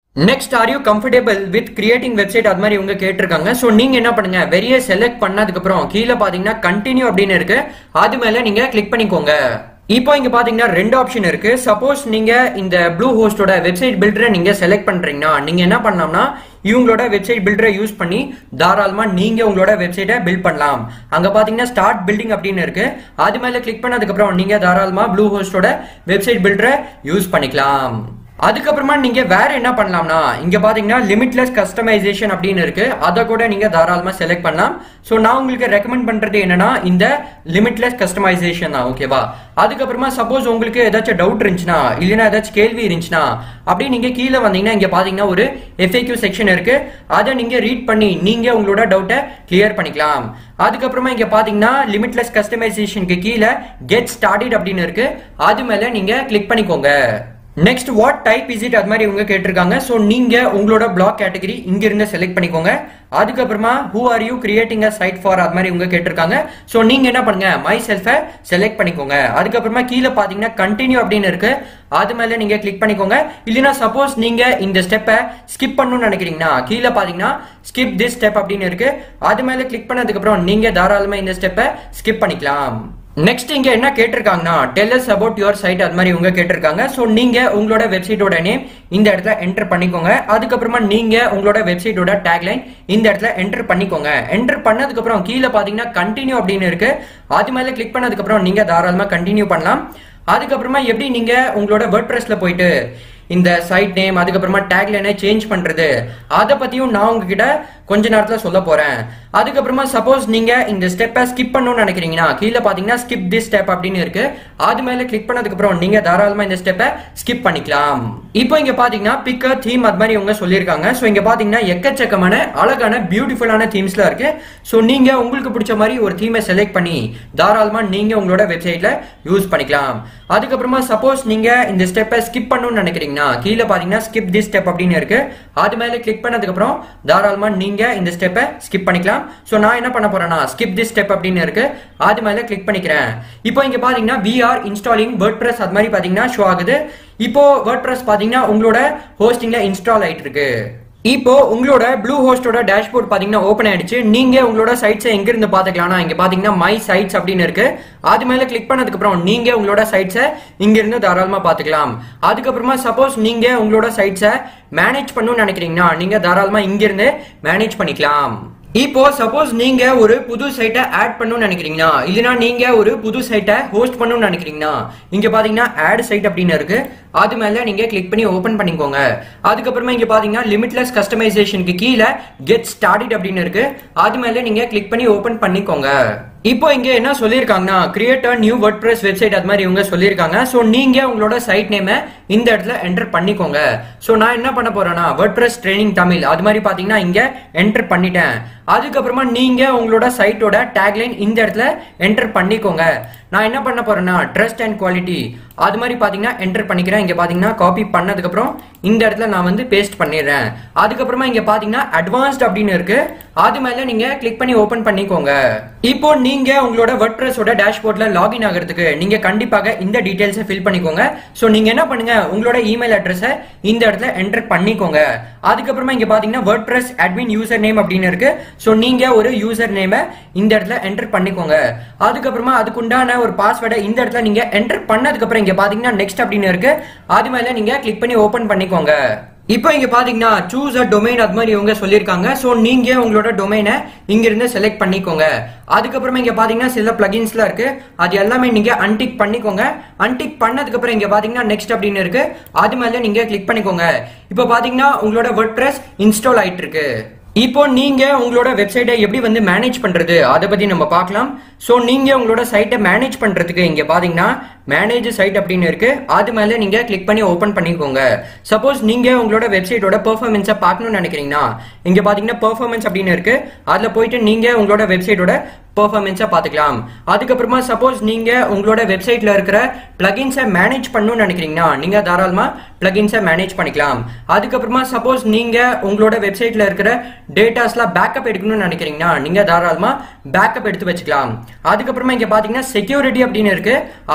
next are you comfortable with creating website அது மாதிரி இவங்க கேட்டிருக்காங்க ஸோ நீங்க என்ன பண்ணுங்க வெறிய செலக்ட் பண்ணதுக்கு அப்புறம் கீழே பாத்தீங்கன்னா கண்டினியூ அப்படின்னு இருக்கு அது மேல நீங்க கிளிக் பண்ணிக்கோங்க இப்போ இங்க பாத்தீங்கன்னா ரெண்டு ஆப்ஷன் இருக்கு சப்போஸ் நீங்க இந்த ப்ளூ ஹோஸ்டோட வெப்சைட் பில்டரை நீங்க செலக்ட் பண்றீங்கன்னா நீங்க என்ன பண்ணலாம்னா இவங்களோட வெப்சைட் பில்டரை யூஸ் பண்ணி தாராளமா நீங்க உங்களோட வெப்சைட்டை பில்ட் பண்ணலாம் அங்க பாத்தீங்கன்னா ஸ்டார்ட் பில்டிங் அப்படின்னு இருக்கு அது மேல கிளிக் பண்ணதுக்கு அப்புறம் நீங்க தாராளமா ப்ளூ ஹோஸ்டோட வெப்சைட் பில்டரை யூஸ் பண்ணிக்கலாம் அதுக்கப்புறமா நீங்க வேற என்ன பண்ணலாம்னா இங்க பாத்தீங்கன்னா லிமிட்லெஸ் கஸ்டமைசேஷன் அப்படின்னு இருக்கு அதை கூட நீங்க தாராளமா செலக்ட் பண்ணலாம் சோ நான் உங்களுக்கு ரெக்கமெண்ட் பண்றது என்னன்னா இந்த லிமிட்லெஸ் கஸ்டமைசேஷன் தான் ஓகேவா அதுக்கப்புறமா சப்போஸ் உங்களுக்கு ஏதாச்சும் டவுட் இருந்துச்சுன்னா இல்லைன்னா ஏதாச்சும் கேள்வி இருந்துச்சுன்னா அப்படியே நீங்க கீழே வந்தீங்கன்னா இங்க பாத்தீங்கன்னா ஒரு எஃப்ஏக்யூ செக்ஷன் இருக்கு அதை நீங்க ரீட் பண்ணி நீங்க உங்களோட டவுட்டை கிளியர் பண்ணிக்கலாம் அதுக்கப்புறமா இங்க பாத்தீங்கன்னா லிமிட்லெஸ் கஸ்டமைசேஷனுக்கு கீழே கெட் ஸ்டார்டட் அப்படின்னு இருக்கு அது மேல நீங்க கிளிக் பண்ணிக்கோங்க next what type is it அது மாதிரி இவங்க கேட்டிருக்காங்க ஸோ நீங்க உங்களோட பிளாக் கேட்டகரி இங்க இருந்து செலக்ட் பண்ணிக்கோங்க அதுக்கப்புறமா who are you creating a site for அது மாதிரி இவங்க கேட்டிருக்காங்க ஸோ நீங்க என்ன பண்ணுங்க மை செல்ஃபை செலக்ட் பண்ணிக்கோங்க அதுக்கப்புறமா கீழே பாத்தீங்கன்னா கண்டினியூ அப்படின்னு இருக்கு அது மேல நீங்க கிளிக் பண்ணிக்கோங்க இல்லைன்னா சப்போஸ் நீங்க இந்த ஸ்டெப்பை ஸ்கிப் பண்ணணும்னு நினைக்கிறீங்கன்னா கீழே பாத்தீங்கன்னா ஸ்கிப் திஸ் ஸ்டெப் அப்படின்னு இருக்கு அது மேல கிளிக் பண்ணதுக்கு அப்புறம் நீங்க தாராளமா இந்த ஸ்டெப்பை ஸ்கிப் பண்ணிக்கலாம் நெக்ஸ்ட் இங்க என்ன கேட்டிருக்காங்கன்னா tell us about your site அது மாதிரி இவங்க கேட்டிருக்காங்க ஸோ நீங்க உங்களோட வெப்சைட்டோட நேம் இந்த இடத்துல என்டர் பண்ணிக்கோங்க அதுக்கப்புறமா நீங்க உங்களோட வெப்சைட்டோட டேக்லைன் இந்த இடத்துல என்டர் பண்ணிக்கோங்க என்டர் பண்ணதுக்கு அப்புறம் கீழே பாத்தீங்கன்னா கண்டினியூ அப்படின்னு இருக்கு அது மேல கிளிக் பண்ணதுக்கு அப்புறம் நீங்க தாராளமா கண்டினியூ பண்ணலாம் அதுக்கப்புறமா எப்படி நீங்க உங்களோட வேர்ட் ப்ரெஸ்ல போயிட்டு இந்த சைட் நேம் அதுக்கப்புறமா டேக்லைனை சேஞ்ச் பண்றது அதை பத்தியும் நான் உங்ககிட்ட கொஞ்ச நேரத்துல சொல்ல போறேன் அதுக்கப்புறமா சப்போஸ் நீங்க இந்த ஸ்டெப்பை ஸ்கிப் பண்ணணும்னு நினைக்கிறீங்கன்னா கீழே பாத்தீங்கன்னா ஸ்கிப் திஸ் ஸ்டெப் அப்படின்னு இருக்கு அது மேல கிளிக் பண்ணதுக்கு அப்புறம் நீங்க தாராளமா இந்த ஸ்டெப்பை ஸ்கிப் பண்ணிக்கலாம் இப்போ இங்க பாத்தீங்கன்னா பிக்கர் தீம் அது மாதிரி இவங்க சொல்லியிருக்காங்க ஸோ இங்க பாத்தீங்கன்னா எக்கச்சக்கமான அழகான பியூட்டிஃபுல்லான தீம்ஸ்லாம் இருக்கு ஸோ நீங்க உங்களுக்கு பிடிச்ச மாதிரி ஒரு தீமை செலக்ட் பண்ணி தாராளமா நீங்க உங்களோட வெப்சைட்ல யூஸ் பண்ணிக்கலாம் அதுக்கப்புறமா சப்போஸ் நீங்க இந்த ஸ்டெப்பை ஸ்கிப் பண்ணணும்னு நினைக்கிறீங்கன்னா கீழே பாத்தீங்கன்னா ஸ்கிப் திஸ் ஸ்டெப் அப்படின்னு இருக்கு அது மேல கிளிக் பண்ணதுக்கு அப்புறம் தாராளமா நீங்க இந்த ஸ்டெப்பை ஸ்கிப் பண்ணிக்கலாம் ஸோ நான் என்ன பண்ண போறேன்னா ஸ்கிப் திஸ் ஸ்டெப் அப்படின்னு இருக்கு அது மேல கிளிக் பண்ணிக்கிறேன் இப்போ இங்க பாத்தீங்கன்னா we are installing WordPress அது மாதிரி பாத்தீங்கன்னா ஷோ ஆகுது இப்போ வேர்ட் ப்ரெஸ் பாத்தீங்கன்னா உங்களோட ஹோஸ்டிங்ல இன்ஸ்டால் ஆயிட்டு இருக்கு இப்போ உங்களோட ப்ளூ ஹோஸ்டோட டேஷ்போர்ட் பாத்தீங்கன்னா ஓப்பன் ஆயிடுச்சு நீங்க உங்களோட சைட்ஸை எங்க இருந்து பாத்துக்கலாம்னா இங்க பாத்தீங்கன்னா மை சைட்ஸ் அப்படின்னு இருக்கு அது மேல கிளிக் பண்ணதுக்கு அப்புறம் நீங்க உங்களோட சைட்ஸை இங்க இருந்து தாராளமா பாத்துக்கலாம் அதுக்கப்புறமா சப்போஸ் நீங்க உங்களோட சைட்ஸை மேனேஜ் பண்ணணும்னு நினைக்கிறீங்கன்னா நீங்க தாராளமா இங்க இருந்து மேனேஜ் பண்ணிக்கலாம் இப்போ சப்போஸ் நீங்க ஒரு புது சைட்டை ஆட் பண்ணணும்னு நினைக்கிறீங்கன்னா இல்லைன்னா நீங்க ஒரு புது சைட்டை ஹோஸ்ட் பண்ணணும்னு நினைக்கிறீங்கன்னா இங்க பாத்தீங்கன்னா ஆட் சைட் அப்படின்னு இருக்கு அது மேல நீங்க கிளிக் பண்ணி ஓபன் பண்ணிக்கோங்க அதுக்கப்புறமா இங்க பாத்தீங்கன்னா லிமிட்லெஸ் கஸ்டமைசேஷனுக்கு கீழே கெட் ஸ்டார்டட் அப்படின்னு இருக்கு அது மேல நீங்க கிளிக் பண்ணி ஓபன் பண்ணிக்கோங்க இப்போ இங்க என்ன சொல்லியிருக்காங்கன்னா create a new WordPress website அது மாதிரி இவங்க சொல்லியிருக்காங்க ஸோ நீங்க உங்களோட சைட் நேமை இந்த இடத்துல என்டர் பண்ணிக்கோங்க ஸோ நான் என்ன பண்ண போறேன்னா வேர்ட் பிரஸ் ட்ரைனிங் தமிழ் அது மாதிரி பாத்தீங்கன்னா இங்க என்டர் பண்ணிட்டேன் அதுக்கப்புறமா நீங்க உங்களோட சைட்டோட டேக்லைன் இந்த இடத்துல என்டர் பண்ணிக்கோங்க நான் என்ன பண்ண போறேன்னா ட்ரஸ்ட் அண்ட் குவாலிட்டி அது மாதிரி பாத்தீங்கன்னா என்டர் பண்ணிக்கிறேன் இங்க பாத்தீங்கன்னா காப்பி பண்ணதுக்கு அப்புறம் இந்த இடத்துல நான் வந்து பேஸ்ட் பண்ணிடுறேன் அதுக்கப்புறமா இங்க பாத்தீங்கன்னா அட்வான்ஸ்ட் அப்படின்னு இருக்கு அது மேல நீங்க கிளிக் பண்ணி ஓபன் பண்ணிக்கோங்க இப்போ நீங்க உங்களோட வேர்ட்பிரஸோட டேஷ்போர்ட்ல லாகின் ஆகிறதுக்கு நீங்க கண்டிப்பாக இந்த டீடைல்ஸை ஃபில் பண்ணிக்கோங்க சோ நீங்க என்ன பண்ணுங்க உங்களோட இமெயில் அட்ரஸை இந்த இடத்துல என்டர் பண்ணிக்கோங்க அதுக்கப்புறமா இங்க பாத்தீங்கன்னா வேர்ட்பிரஸ் அட்மின் யூசர் நேம் அப்படின்னு இருக்கு சோ நீங்க ஒரு யூசர் நேமை இந்த இடத்துல என்டர் பண்ணிக்கோங்க அதுக்கப்புறமா அதுக்குண்டான ஒரு பாஸ்வேர்டை இந்த இடத்துல நீங்க என்டர் பண்ணதுக்கு அப்புறம் இங்க பாத்தீங்கன்னா நெக்ஸ்ட் அப்படின்னு இருக்கு அது மேல நீங்க கிளிக் பண்ணி ஓபன் பண்ணிக்கோங்க இப்போ இங்க பாத்தீங்கன்னா சூஸ் அ டொமைன் அது மாதிரி இவங்க சொல்லியிருக்காங்க ஸோ நீங்க உங்களோட டொமைனை இங்க இருந்து செலக்ட் பண்ணிக்கோங்க அதுக்கப்புறமா இங்க பாத்தீங்கன்னா சில பிளகின்ஸ்லாம் இருக்கு அது எல்லாமே நீங்க அன்டிக் பண்ணிக்கோங்க அன்டிக் பண்ணதுக்கு அப்புறம் இங்க பாத்தீங்கன்னா நெக்ஸ்ட் அப்படின்னு இருக்கு அது மேல நீங்க கிளிக் பண்ணிக்கோங்க இப்போ பாத்தீங்கன்னா உங்களோட வேர்ட் இன்ஸ்டால் ஆயிட்டு இருக்கு இப்போ நீங்க உங்களோட வெப்சைட்டை எப்படி வந்து மேனேஜ் பண்றது அதை பத்தி நம்ம பார்க்கலாம் ஸோ நீங்க உங்களோட சைட்டை மேனேஜ் பண்றதுக்கு இங்க பாத்தீங்கன்னா மேனேஜ் சைட் அப்படின்னு இருக்கு அது மேல நீங்க கிளிக் பண்ணி ஓபன் பண்ணிக்கோங்க சப்போஸ் நீங்க உங்களோட வெப்சைட்டோட பெர்ஃபார்மன்ஸை பார்க்கணும்னு நினைக்கிறீங்கன்னா இங்க பாத்தீங்கன்னா பெர்ஃபார்மன்ஸ் அப்படின்னு இருக்கு அதுல போயிட்டு நீங்க உங்களோட வெப்சைட்டோட பெர்ஃபார்மன்ஸை பார்த்துக்கலாம் அதுக்கப்புறமா சப்போஸ் நீங்க உங்களோட வெப்சைட்ல இருக்கிற பிளகின்ஸை மேனேஜ் பண்ணணும்னு நினைக்கிறீங்கன்னா நீங்க தாராளமா பிளகின்ஸை மேனேஜ் பண்ணிக்கலாம் அதுக்கப்புறமா சப்போஸ் நீங்க உங்களோட வெப்சைட்ல இருக்கிற டேட்டாஸ்லாம் பேக்கப் எடுக்கணும்னு நினைக்கிறீங்கன்னா நீங்க தாராளமா பேக்கப் எடுத்து வச்சுக்கலாம் அதுக்கப்புறமா இங்க பாத்தீங்கன்னா செக்யூரிட்டி அப்படின்னு இருக்கு அது மேல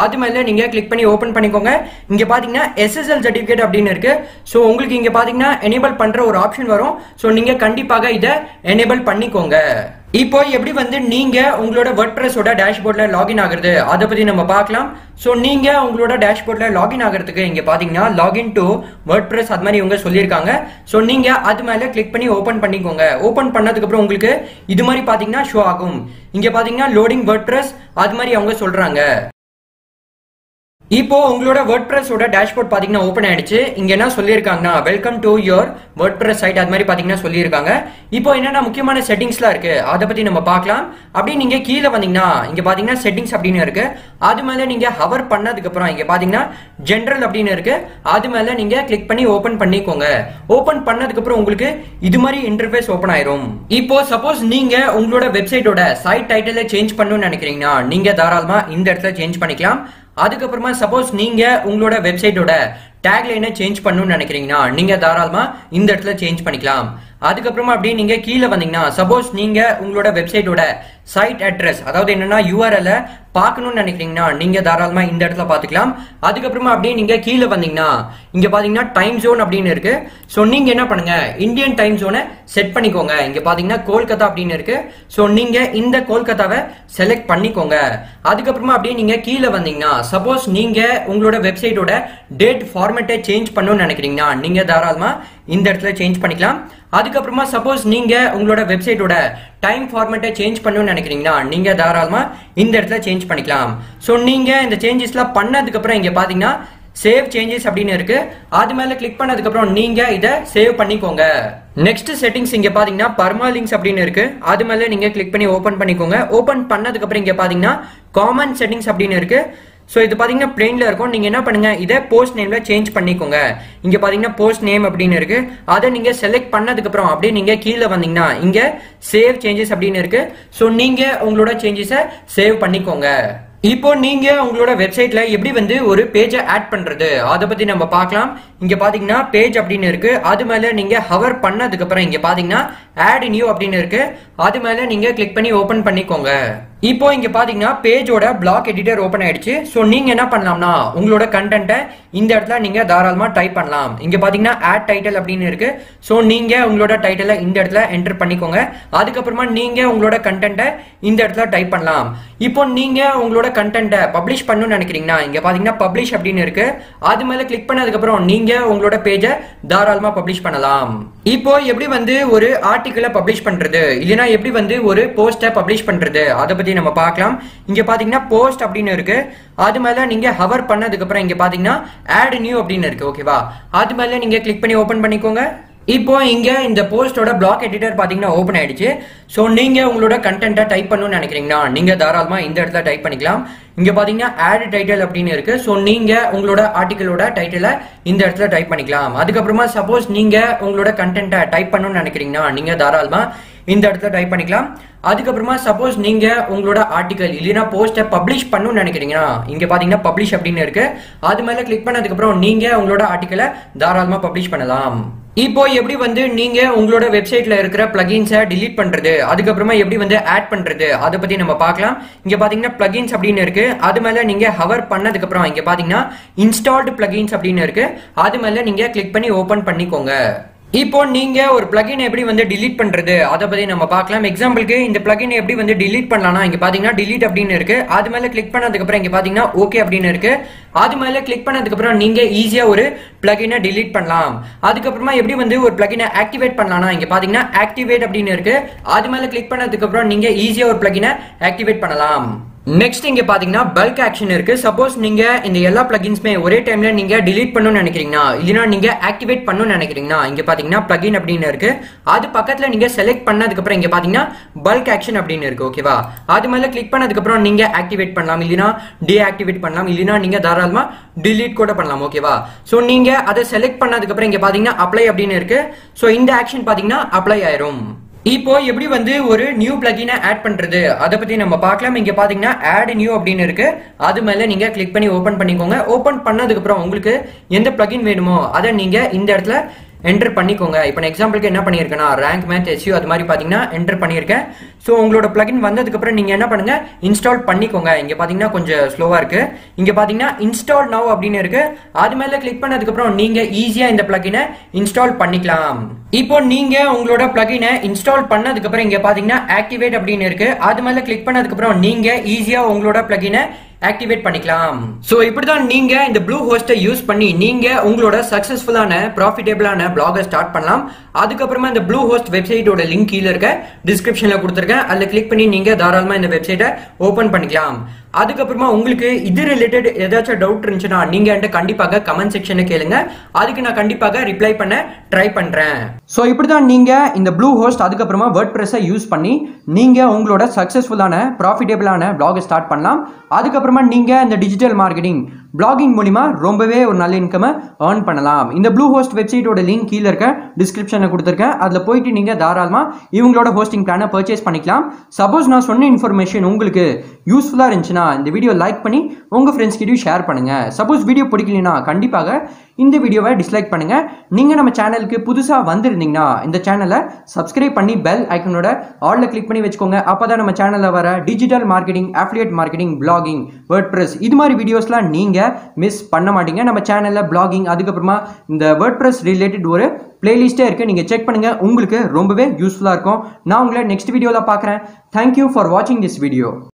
நீங்க கிளிக் பண்ணி ஓபன் பண்ணிக்கோங்க இங்க பாத்தீங்கன்னா எஸ்எஸ்எல் சர்டிபிகேட் அப்படின்னு இருக்கு ஸோ உங்களுக்கு இங்க பாத்தீங்கன்னா எனேபிள் பண்ற ஒரு ஆப்ஷன் வரும் ஸோ நீங்க கண்டிப்பாக இதை எனேபிள் பண்ணிக்கோங்க இப்போ எப்படி வந்து நீங்க உங்களோட வேர்ட்பிரஸோட டேஷ்போர்ட்ல லாகின் ஆகுறது அதை பத்தி நம்ம பார்க்கலாம் ஸோ நீங்க உங்களோட டேஷ்போர்ட்ல லாகின் ஆகிறதுக்கு இங்க பாத்தீங்கன்னா லாகின் டு வேர்ட்பிரஸ் அது மாதிரி இவங்க சொல்லியிருக்காங்க ஸோ நீங்க அது மேல கிளிக் பண்ணி ஓபன் பண்ணிக்கோங்க ஓபன் பண்ணதுக்கு அப்புறம் உங்களுக்கு இது மாதிரி பாத்தீங்கன்னா ஷோ ஆகும் இங்க பாத்தீங்கன்னா லோடிங் வேர்ட்பிரஸ் அது மாதிரி அவங்க சொல்றாங்க இப்போ உங்களோட வேர்ட்பிரஸோட டேஷ்போர்ட் பாத்தீங்கன்னா ஓபன் ஆயிடுச்சு இங்க என்ன சொல்லியிருக்காங்கன்னா welcome to your WordPress site அது மாதிரி பாத்தீங்கன்னா சொல்லியிருக்காங்க இப்போ என்னென்ன முக்கியமான செட்டிங்ஸ்லாம் இருக்கு அதை பத்தி நம்ம பார்க்கலாம் அப்படி நீங்க கீழே வந்தீங்கன்னா இங்க பாத்தீங்கன்னா செட்டிங்ஸ் அப்படின்னு இருக்கு அது மேல நீங்க ஹவர் பண்ணதுக்கு அப்புறம் இங்க பாத்தீங்கன்னா ஜென்ரல் அப்படின்னு இருக்கு அது மேல நீங்க கிளிக் பண்ணி ஓபன் பண்ணிக்கோங்க ஓபன் பண்ணதுக்கு அப்புறம் உங்களுக்கு இது மாதிரி இன்டர்ஃபேஸ் ஓபன் ஆயிரும் இப்போ சப்போஸ் நீங்க உங்களோட வெப்சைட்டோட சைட் டைட்டில சேஞ்ச் பண்ணணும்னு நினைக்கிறீங்கன்னா நீங்க தாராளமா இந்த இடத்துல சேஞ்ச் பண்ணிக்கலாம் அதுக்கப்புறமா சப்போஸ் நீங்க உங்களோட வெப்சைட்டோட டேக்லைனை சேஞ்ச் பண்ணணும்னு நினைக்கிறீங்கன்னா நீங்க தாராளமா இந்த இடத்துல சேஞ்ச் பண்ணிக்கலாம் அதுக்கப்புறமா அப்படியே நீங்க கீழே வந்தீங்கன்னா சப்போஸ் நீங்க உங்களோட வெப்சைட்டோட சைட் அட்ரஸ் அதாவது என்னன்னா யூஆர்எல் பார்க்கணும்னு நினைக்கிறீங்கன்னா நீங்க தாராளமா இந்த இடத்துல பாத்துக்கலாம் அதுக்கப்புறமா அப்படியே நீங்க கீழே வந்தீங்கன்னா இங்க பாத்தீங்கன்னா டைம் ஜோன் அப்படின்னு இருக்கு ஸோ நீங்க என்ன பண்ணுங்க இந்தியன் டைம் ஜோனை செட் பண்ணிக்கோங்க இங்க பாத்தீங்கன்னா கோல்கத்தா அப்படின்னு இருக்கு ஸோ நீங்க இந்த கோல்கத்தாவை செலக்ட் பண்ணிக்கோங்க அதுக்கப்புறமா அப்படியே நீங்க கீழே வந்தீங்கன்னா சப்போஸ் நீங்க உங்களோட வெப்சைட்டோட டேட் ஃபார்மேட்டை சேஞ்ச் பண்ணணும்னு நினைக்கிறீங்கன்னா நீங்க தாராளமா இந்த இடத்துல சேஞ்ச் பண்ணிக்கலாம் அதுக்கப்புறமா சப்போஸ் நீங்க உங்களோட வெப்சைட்டோட டைம் ஃபார்மேட்டை சேஞ்ச் பண்ணணும்னு நினைக்கிறீங்கன்னா நீங்க தாராளமா இந்த இடத்துல சேஞ்ச் பண்ணிக்கலாம் ஸோ நீங்க இந்த சேஞ்சஸ்லாம் பண்ணதுக்கு அப்புறம் இங்க பாத்தீங்கன்னா சேவ் சேஞ்சஸ் அப்படின்னு இருக்கு அது மேல கிளிக் பண்ணதுக்கு அப்புறம் நீங்க இதை சேவ் பண்ணிக்கோங்க நெக்ஸ்ட் செட்டிங்ஸ் இங்க பாத்தீங்கன்னா பர்மாலிங்ஸ் அப்படின்னு இருக்கு அது மேல நீங்க கிளிக் பண்ணி ஓபன் பண்ணிக்கோங்க ஓபன் பண்ணதுக்கு அப்புறம் இங்க பாத்தீங்கன்னா காமன் செட்டிங்ஸ் அப்படின்னு இருக்கு ஸோ இது பார்த்தீங்கன்னா பிளெயின்ல இருக்கும் நீங்க என்ன பண்ணுங்க இதை போஸ்ட் நேம்ல சேஞ்ச் பண்ணிக்கோங்க இங்க பாத்தீங்கன்னா போஸ்ட் நேம் அப்படின்னு இருக்கு அதை நீங்க செலக்ட் பண்ணதுக்கு அப்புறம் அப்படியே நீங்க கீழே வந்தீங்கன்னா இங்க சேவ் சேஞ்சஸ் அப்படின்னு இருக்கு ஸோ நீங்க உங்களோட சேஞ்சஸை சேவ் பண்ணிக்கோங்க இப்போ நீங்க உங்களோட வெப்சைட்ல எப்படி வந்து ஒரு பேஜை ஆட் பண்றது அதை பத்தி நம்ம பார்க்கலாம் இங்க பாத்தீங்கன்னா பேஜ் அப்படின்னு இருக்கு அது மேல நீங்க ஹவர் பண்ணதுக்கு அப்புறம் இங்க பாத்தீங்கன்னா ஆட் நியூ அப்படின்னு இருக்கு அது மேல நீங்க கிளிக் பண்ணி ஓபன் பண்ணிக்கோங்க இப்போ இங்க பாத்தீங்கன்னா பேஜோட பிளாக் எடிட்டர் ஓபன் ஆயிடுச்சு ஸோ நீங்க என்ன பண்ணலாம்னா உங்களோட கண்டென்ட்டை இந்த இடத்துல நீங்க தாராளமா டைப் பண்ணலாம் இங்க பாத்தீங்கன்னா ஆட் டைட்டில் அப்படின்னு இருக்கு ஸோ நீங்க உங்களோட டைட்டிலை இந்த இடத்துல என்டர் பண்ணிக்கோங்க அதுக்கப்புறமா நீங்க உங்களோட கண்டென்ட்டை இந்த இடத்துல டைப் பண்ணலாம் இப்போ நீங்க உங்களோட கண்டென்ட்டை பப்ளிஷ் பண்ணணும்னு நினைக்கிறீங்கன்னா இங்க பாத்தீங்கன்னா பப்ளிஷ் அப்படின்னு இருக்கு அது மேல கிளிக் பண்ணதுக்கு அப்புறம் நீங்க உங்களோட பேஜை தாராளமா பப்ளிஷ் பண்ணலாம் இப்போ எப்படி வந்து ஒரு ஆர்டிகிளை பப்ளிஷ் பண்றது இல்லைன்னா எப்படி வந்து ஒரு போஸ்டை பப்ளிஷ் பண்றது அதை பத்தி நம்ம பார்க்கலாம் இங்க பாத்தீங்கன்னா போஸ்ட் அப்படின்னு இருக்கு அது மேல நீங்க ஹவர் பண்ணதுக்கு அப்புறம் இங்க பாத்தீங்கன்னா ஆட் நியூ அப்படின்னு இருக்கு ஓகேவா அது மேல நீங்க கிளிக் பண்ணி ஓபன் பண்ணிக்கோங்க இப்போ இங்க இந்த போஸ்டோட பிளாக் எடிட்டர் பாத்தீங்கன்னா ஓபன் ஆயிடுச்சு ஸோ நீங்க உங்களோட கண்டென்ட்டை டைப் பண்ணணும்னு நினைக்கிறீங்கன்னா நீங்க தாராளமா இந்த இடத்துல டைப் பண்ணிக்கலாம் இங்க பாத்தீங்கன்னா ஆட் டைட்டில் அப்படின்னு இருக்கு ஸோ நீங்க உங்களோட ஆர்டிகளோட டைட்டிலை இந்த இடத்துல டைப் பண்ணிக்கலாம் அதுக்கப்புறமா சப்போஸ் நீங்க உங்களோட கண்டென்ட்டை டைப் பண்ணணும்னு நினைக்கிறீங்கன்னா நீங்க தாராளமா இந்த இடத்துல டைப் பண்ணிக்கலாம் அதுக்கப்புறமா சப்போஸ் நீங்க உங்களோட ஆர்டிகல் இல்லைன்னா போஸ்ட்டை பப்ளிஷ் பண்ணணும்னு நினைக்கிறீங்கன்னா இங்க பாத்தீங்கன்னா பப்ளிஷ் அப்படின்னு இருக்கு அது மேல கிளிக் பண்ணதுக்கு அப்புறம் நீங்க உங்களோட ஆர்டிகலை தாராளமா பப்ளிஷ் பண்ணலாம் இப்போ எப்படி வந்து நீங்க உங்களோட வெப்சைட்ல இருக்கிற பிளகின்ஸை டிலீட் பண்றது அதுக்கப்புறமா எப்படி வந்து ஆட் பண்றது அதை பத்தி நம்ம பார்க்கலாம் இங்க பாத்தீங்கன்னா பிளகின்ஸ் அப்படின்னு இருக்கு அது மேல நீங்க ஹவர் பண்ணதுக்கு அப்புறம் இங்க பாத்தீங்கன்னா இன்ஸ்டால்டு பிளகின்ஸ் அப்படின்னு இருக்கு அது மேல நீங்க கிளிக் பண்ணி ஓபன் பண்ணிக்கோங்க இப்போ நீங்க ஒரு பிளகின் எப்படி வந்து டிலீட் பண்றது அதை பத்தி நம்ம பார்க்கலாம் எக்ஸாம்பிளுக்கு இந்த பிளகின் எப்படி வந்து டிலீட் பண்ணலாம்னா இங்க பாத்தீங்கன்னா டிலீட் அப்படின்னு இருக்கு அது மேல கிளிக் பண்ணதுக்கு அப்புறம் இங்க பாத்தீங்கன்னா ஓகே அப்படின்னு இருக்கு அது மேல கிளிக் பண்ணதுக்கு அப்புறம் நீங்க ஈஸியா ஒரு பிளகினை டிலீட் பண்ணலாம் அதுக்கப்புறமா எப்படி வந்து ஒரு பிளகினை ஆக்டிவேட் பண்ணலாம்னா இங்க பாத்தீங்கன்னா ஆக்டிவேட் அப்படின்னு இருக்கு அது மேல கிளிக் பண்ணதுக்கு அப்புறம் நீங்க ஈஸியா ஒரு பிளகினை ஆக்டிவேட் பண்ணலாம் நெக்ஸ்ட் இங்க பாத்தீங்கன்னா பல்க் ஆக்ஷன் இருக்கு சப்போஸ் நீங்க இந்த எல்லா பிளகின்ஸ்மே ஒரே டைம்ல நீங்க டிலீட் பண்ணணும்னு நினைக்கிறீங்கன்னா இல்லைன்னா நீங்க ஆக்டிவேட் பண்ணணும்னு நினைக்கிறீங்கன்னா இங்க பாத்தீங்கன்னா பிளகின் அப்படின்னு இருக்கு அது பக்கத்துல நீங்க செலக்ட் பண்ணதுக்கு அப்புறம் இங்க பாத்தீங்கன்னா பல்க் ஆக்ஷன் அப்படின்னு இருக்கு ஓகேவா அது மேல கிளிக் பண்ணதுக்கு அப்புறம் நீங்க ஆக்டிவேட் பண்ணலாம் இல்லைன்னா டீஆக்டிவேட் பண்ணலாம் இல்லைன்னா நீங்க தாராளமா டிலீட் கூட பண்ணலாம் ஓகேவா சோ நீங்க அதை செலக்ட் பண்ணதுக்கு அப்புறம் இங்க பாத்தீங்கன்னா அப்ளை அப்படின்னு இருக்கு சோ இந்த ஆக்ஷன் பாத்தீங்கன்னா அப்ளை ஆயிரும் இப்போ எப்படி வந்து ஒரு நியூ பிளகினை ஆட் பண்றது அதை பத்தி நம்ம பார்க்கலாம் இங்க பாத்தீங்கன்னா ஆட் நியூ அப்படின்னு இருக்கு அது மேல நீங்க கிளிக் பண்ணி ஓபன் பண்ணிக்கோங்க ஓபன் பண்ணதுக்கு அப்புறம் உங்களுக்கு எந்த பிளகின் வேணுமோ அதை நீங்க இந்த இடத்துல என்டர் பண்ணிக்கோங்க இப்போ நான் எக்ஸாம்பிளுக்கு என்ன பண்ணியிருக்கேன்னா ரேங்க் மேட்ச் எஸ்யூ அது மாதிரி பார்த்தீங்கன்னா என்டர் பண்ணியிருக்கேன் ஸோ உங்களோட பிளகின் வந்ததுக்கப்புறம் நீங்கள் என்ன பண்ணுங்க இன்ஸ்டால் பண்ணிக்கோங்க இங்கே பார்த்தீங்கன்னா கொஞ்சம் ஸ்லோவாக இருக்கு இங்கே பார்த்தீங்கன்னா இன்ஸ்டால் நவ் அப்படின்னு இருக்கு அது மேலே கிளிக் பண்ணதுக்கப்புறம் நீங்கள் ஈஸியாக இந்த பிளகினை இன்ஸ்டால் பண்ணிக்கலாம் இப்போ நீங்க உங்களோட பிளகினை இன்ஸ்டால் பண்ணதுக்கு அப்புறம் இங்க பாத்தீங்கன்னா ஆக்டிவேட் அப்படின்னு இருக்கு அது மேல கிளிக் பண்ணதுக்கு அப்புறம் நீங்க ஈஸியா உங்களோட பிளகினை ஆக்டிவேட் பண்ணிக்கலாம் சோ இப்படிதான் நீங்க இந்த ப்ளூ ஹோஸ்டை யூஸ் பண்ணி நீங்க உங்களோட சக்சஸ்ஃபுல்லான ப்ராஃபிட்டபிளான பிளாகை ஸ்டார்ட் பண்ணலாம் அதுக்கப்புறமா இந்த ப்ளூ ஹோஸ்ட் வெப்சைட்டோட லிங்க் கீழே இருக்க டிஸ்கிரிப்ஷன்ல கொடுத்துருக்கேன் அதில் கிளிக் பண்ணி நீங்க தாராளமா இந்த வெப்சைட்டை ஓபன் பண்ணிக்கலாம் அதுக்கப்புறமா உங்களுக்கு இது ரிலேட்டட் ஏதாச்சும் டவுட் இருந்துச்சுன்னா நீங்க என்கிட்ட கண்டிப்பாக கமெண்ட் செக்ஷன்ல கேளுங்க அதுக்கு நான் கண்டிப்பாக ரிப்ளை பண்ண ட்ரை பண்றேன் ஸோ இப்படிதான் நீங்க இந்த ப்ளூ ஹோஸ்ட் அதுக்கப்புறமா வேர்ட் ப்ரெஸ்ஸை யூஸ் பண்ணி நீங்க உங்களோட சக்சஸ்ஃபுல்லான ப்ராஃபிட்டபிளான பிளாகை ஸ்டார்ட் பண்ணலாம் அதுக்கப்புறமா நீங்க இந்த டிஜிட்டல் மார்க்கெட்டிங் பிளாகிங் மூலிமா ரொம்பவே ஒரு நல்ல இன்கமை ஏர்ன் பண்ணலாம் இந்த ப்ளூ ஹோஸ்ட் வெப்சைட்டோட லிங்க் கீழே இருக்க டிஸ்கிரிப்ஷனில் கொடுத்துருக்கேன் அதில் போயிட்டு நீங்கள் தாராளமாக இவங்களோட ஹோஸ்டிங் பிளானை பர்ச்சேஸ் பண்ணிக்கலாம் சப்போஸ் நான் சொன்ன இன்ஃபர்மேஷன் உங்களுக்கு யூஸ்ஃபுல்லாக இருந்துச்சுன்னா இந்த வீடியோ லைக் பண்ணி உங்கள் ஃப்ரெண்ட்ஸ் கிட்டயும் ஷேர் பண்ணுங்கள் சப்போஸ் வீடியோ பிடிக்கலனா கண்டிப்பாக இந்த வீடியோவை டிஸ்லைக் பண்ணுங்கள் நீங்கள் நம்ம சேனலுக்கு புதுசாக வந்திருந்தீங்கன்னா இந்த சேனலை சப்ஸ்கிரைப் பண்ணி பெல் ஐக்கனோட ஆலில் கிளிக் பண்ணி வச்சுக்கோங்க அப்போ தான் நம்ம சேனலில் வர digital marketing affiliate marketing blogging WordPress இது மாதிரி வீடியோஸ்லாம் நீங்கள் மிஸ் பண்ண மாட்டீங்க நம்ம சேனலில் பிளாகிங் அதுக்கப்புறமா இந்த வேர்ட் ப்ரெஸ் ரிலேட்டட் ஒரு பிளேலிஸ்ட்டே இருக்குது நீங்கள் செக் பண்ணுங்கள் உங்களுக்கு ரொம்பவே யூஸ்ஃபுல்லாக இருக்கும் நான் உங்களை நெக்ஸ்ட் வீடியோவில் பார்க்குறேன் தேங்க்யூ ஃபார் வாட்சிங் திஸ் வீடியோ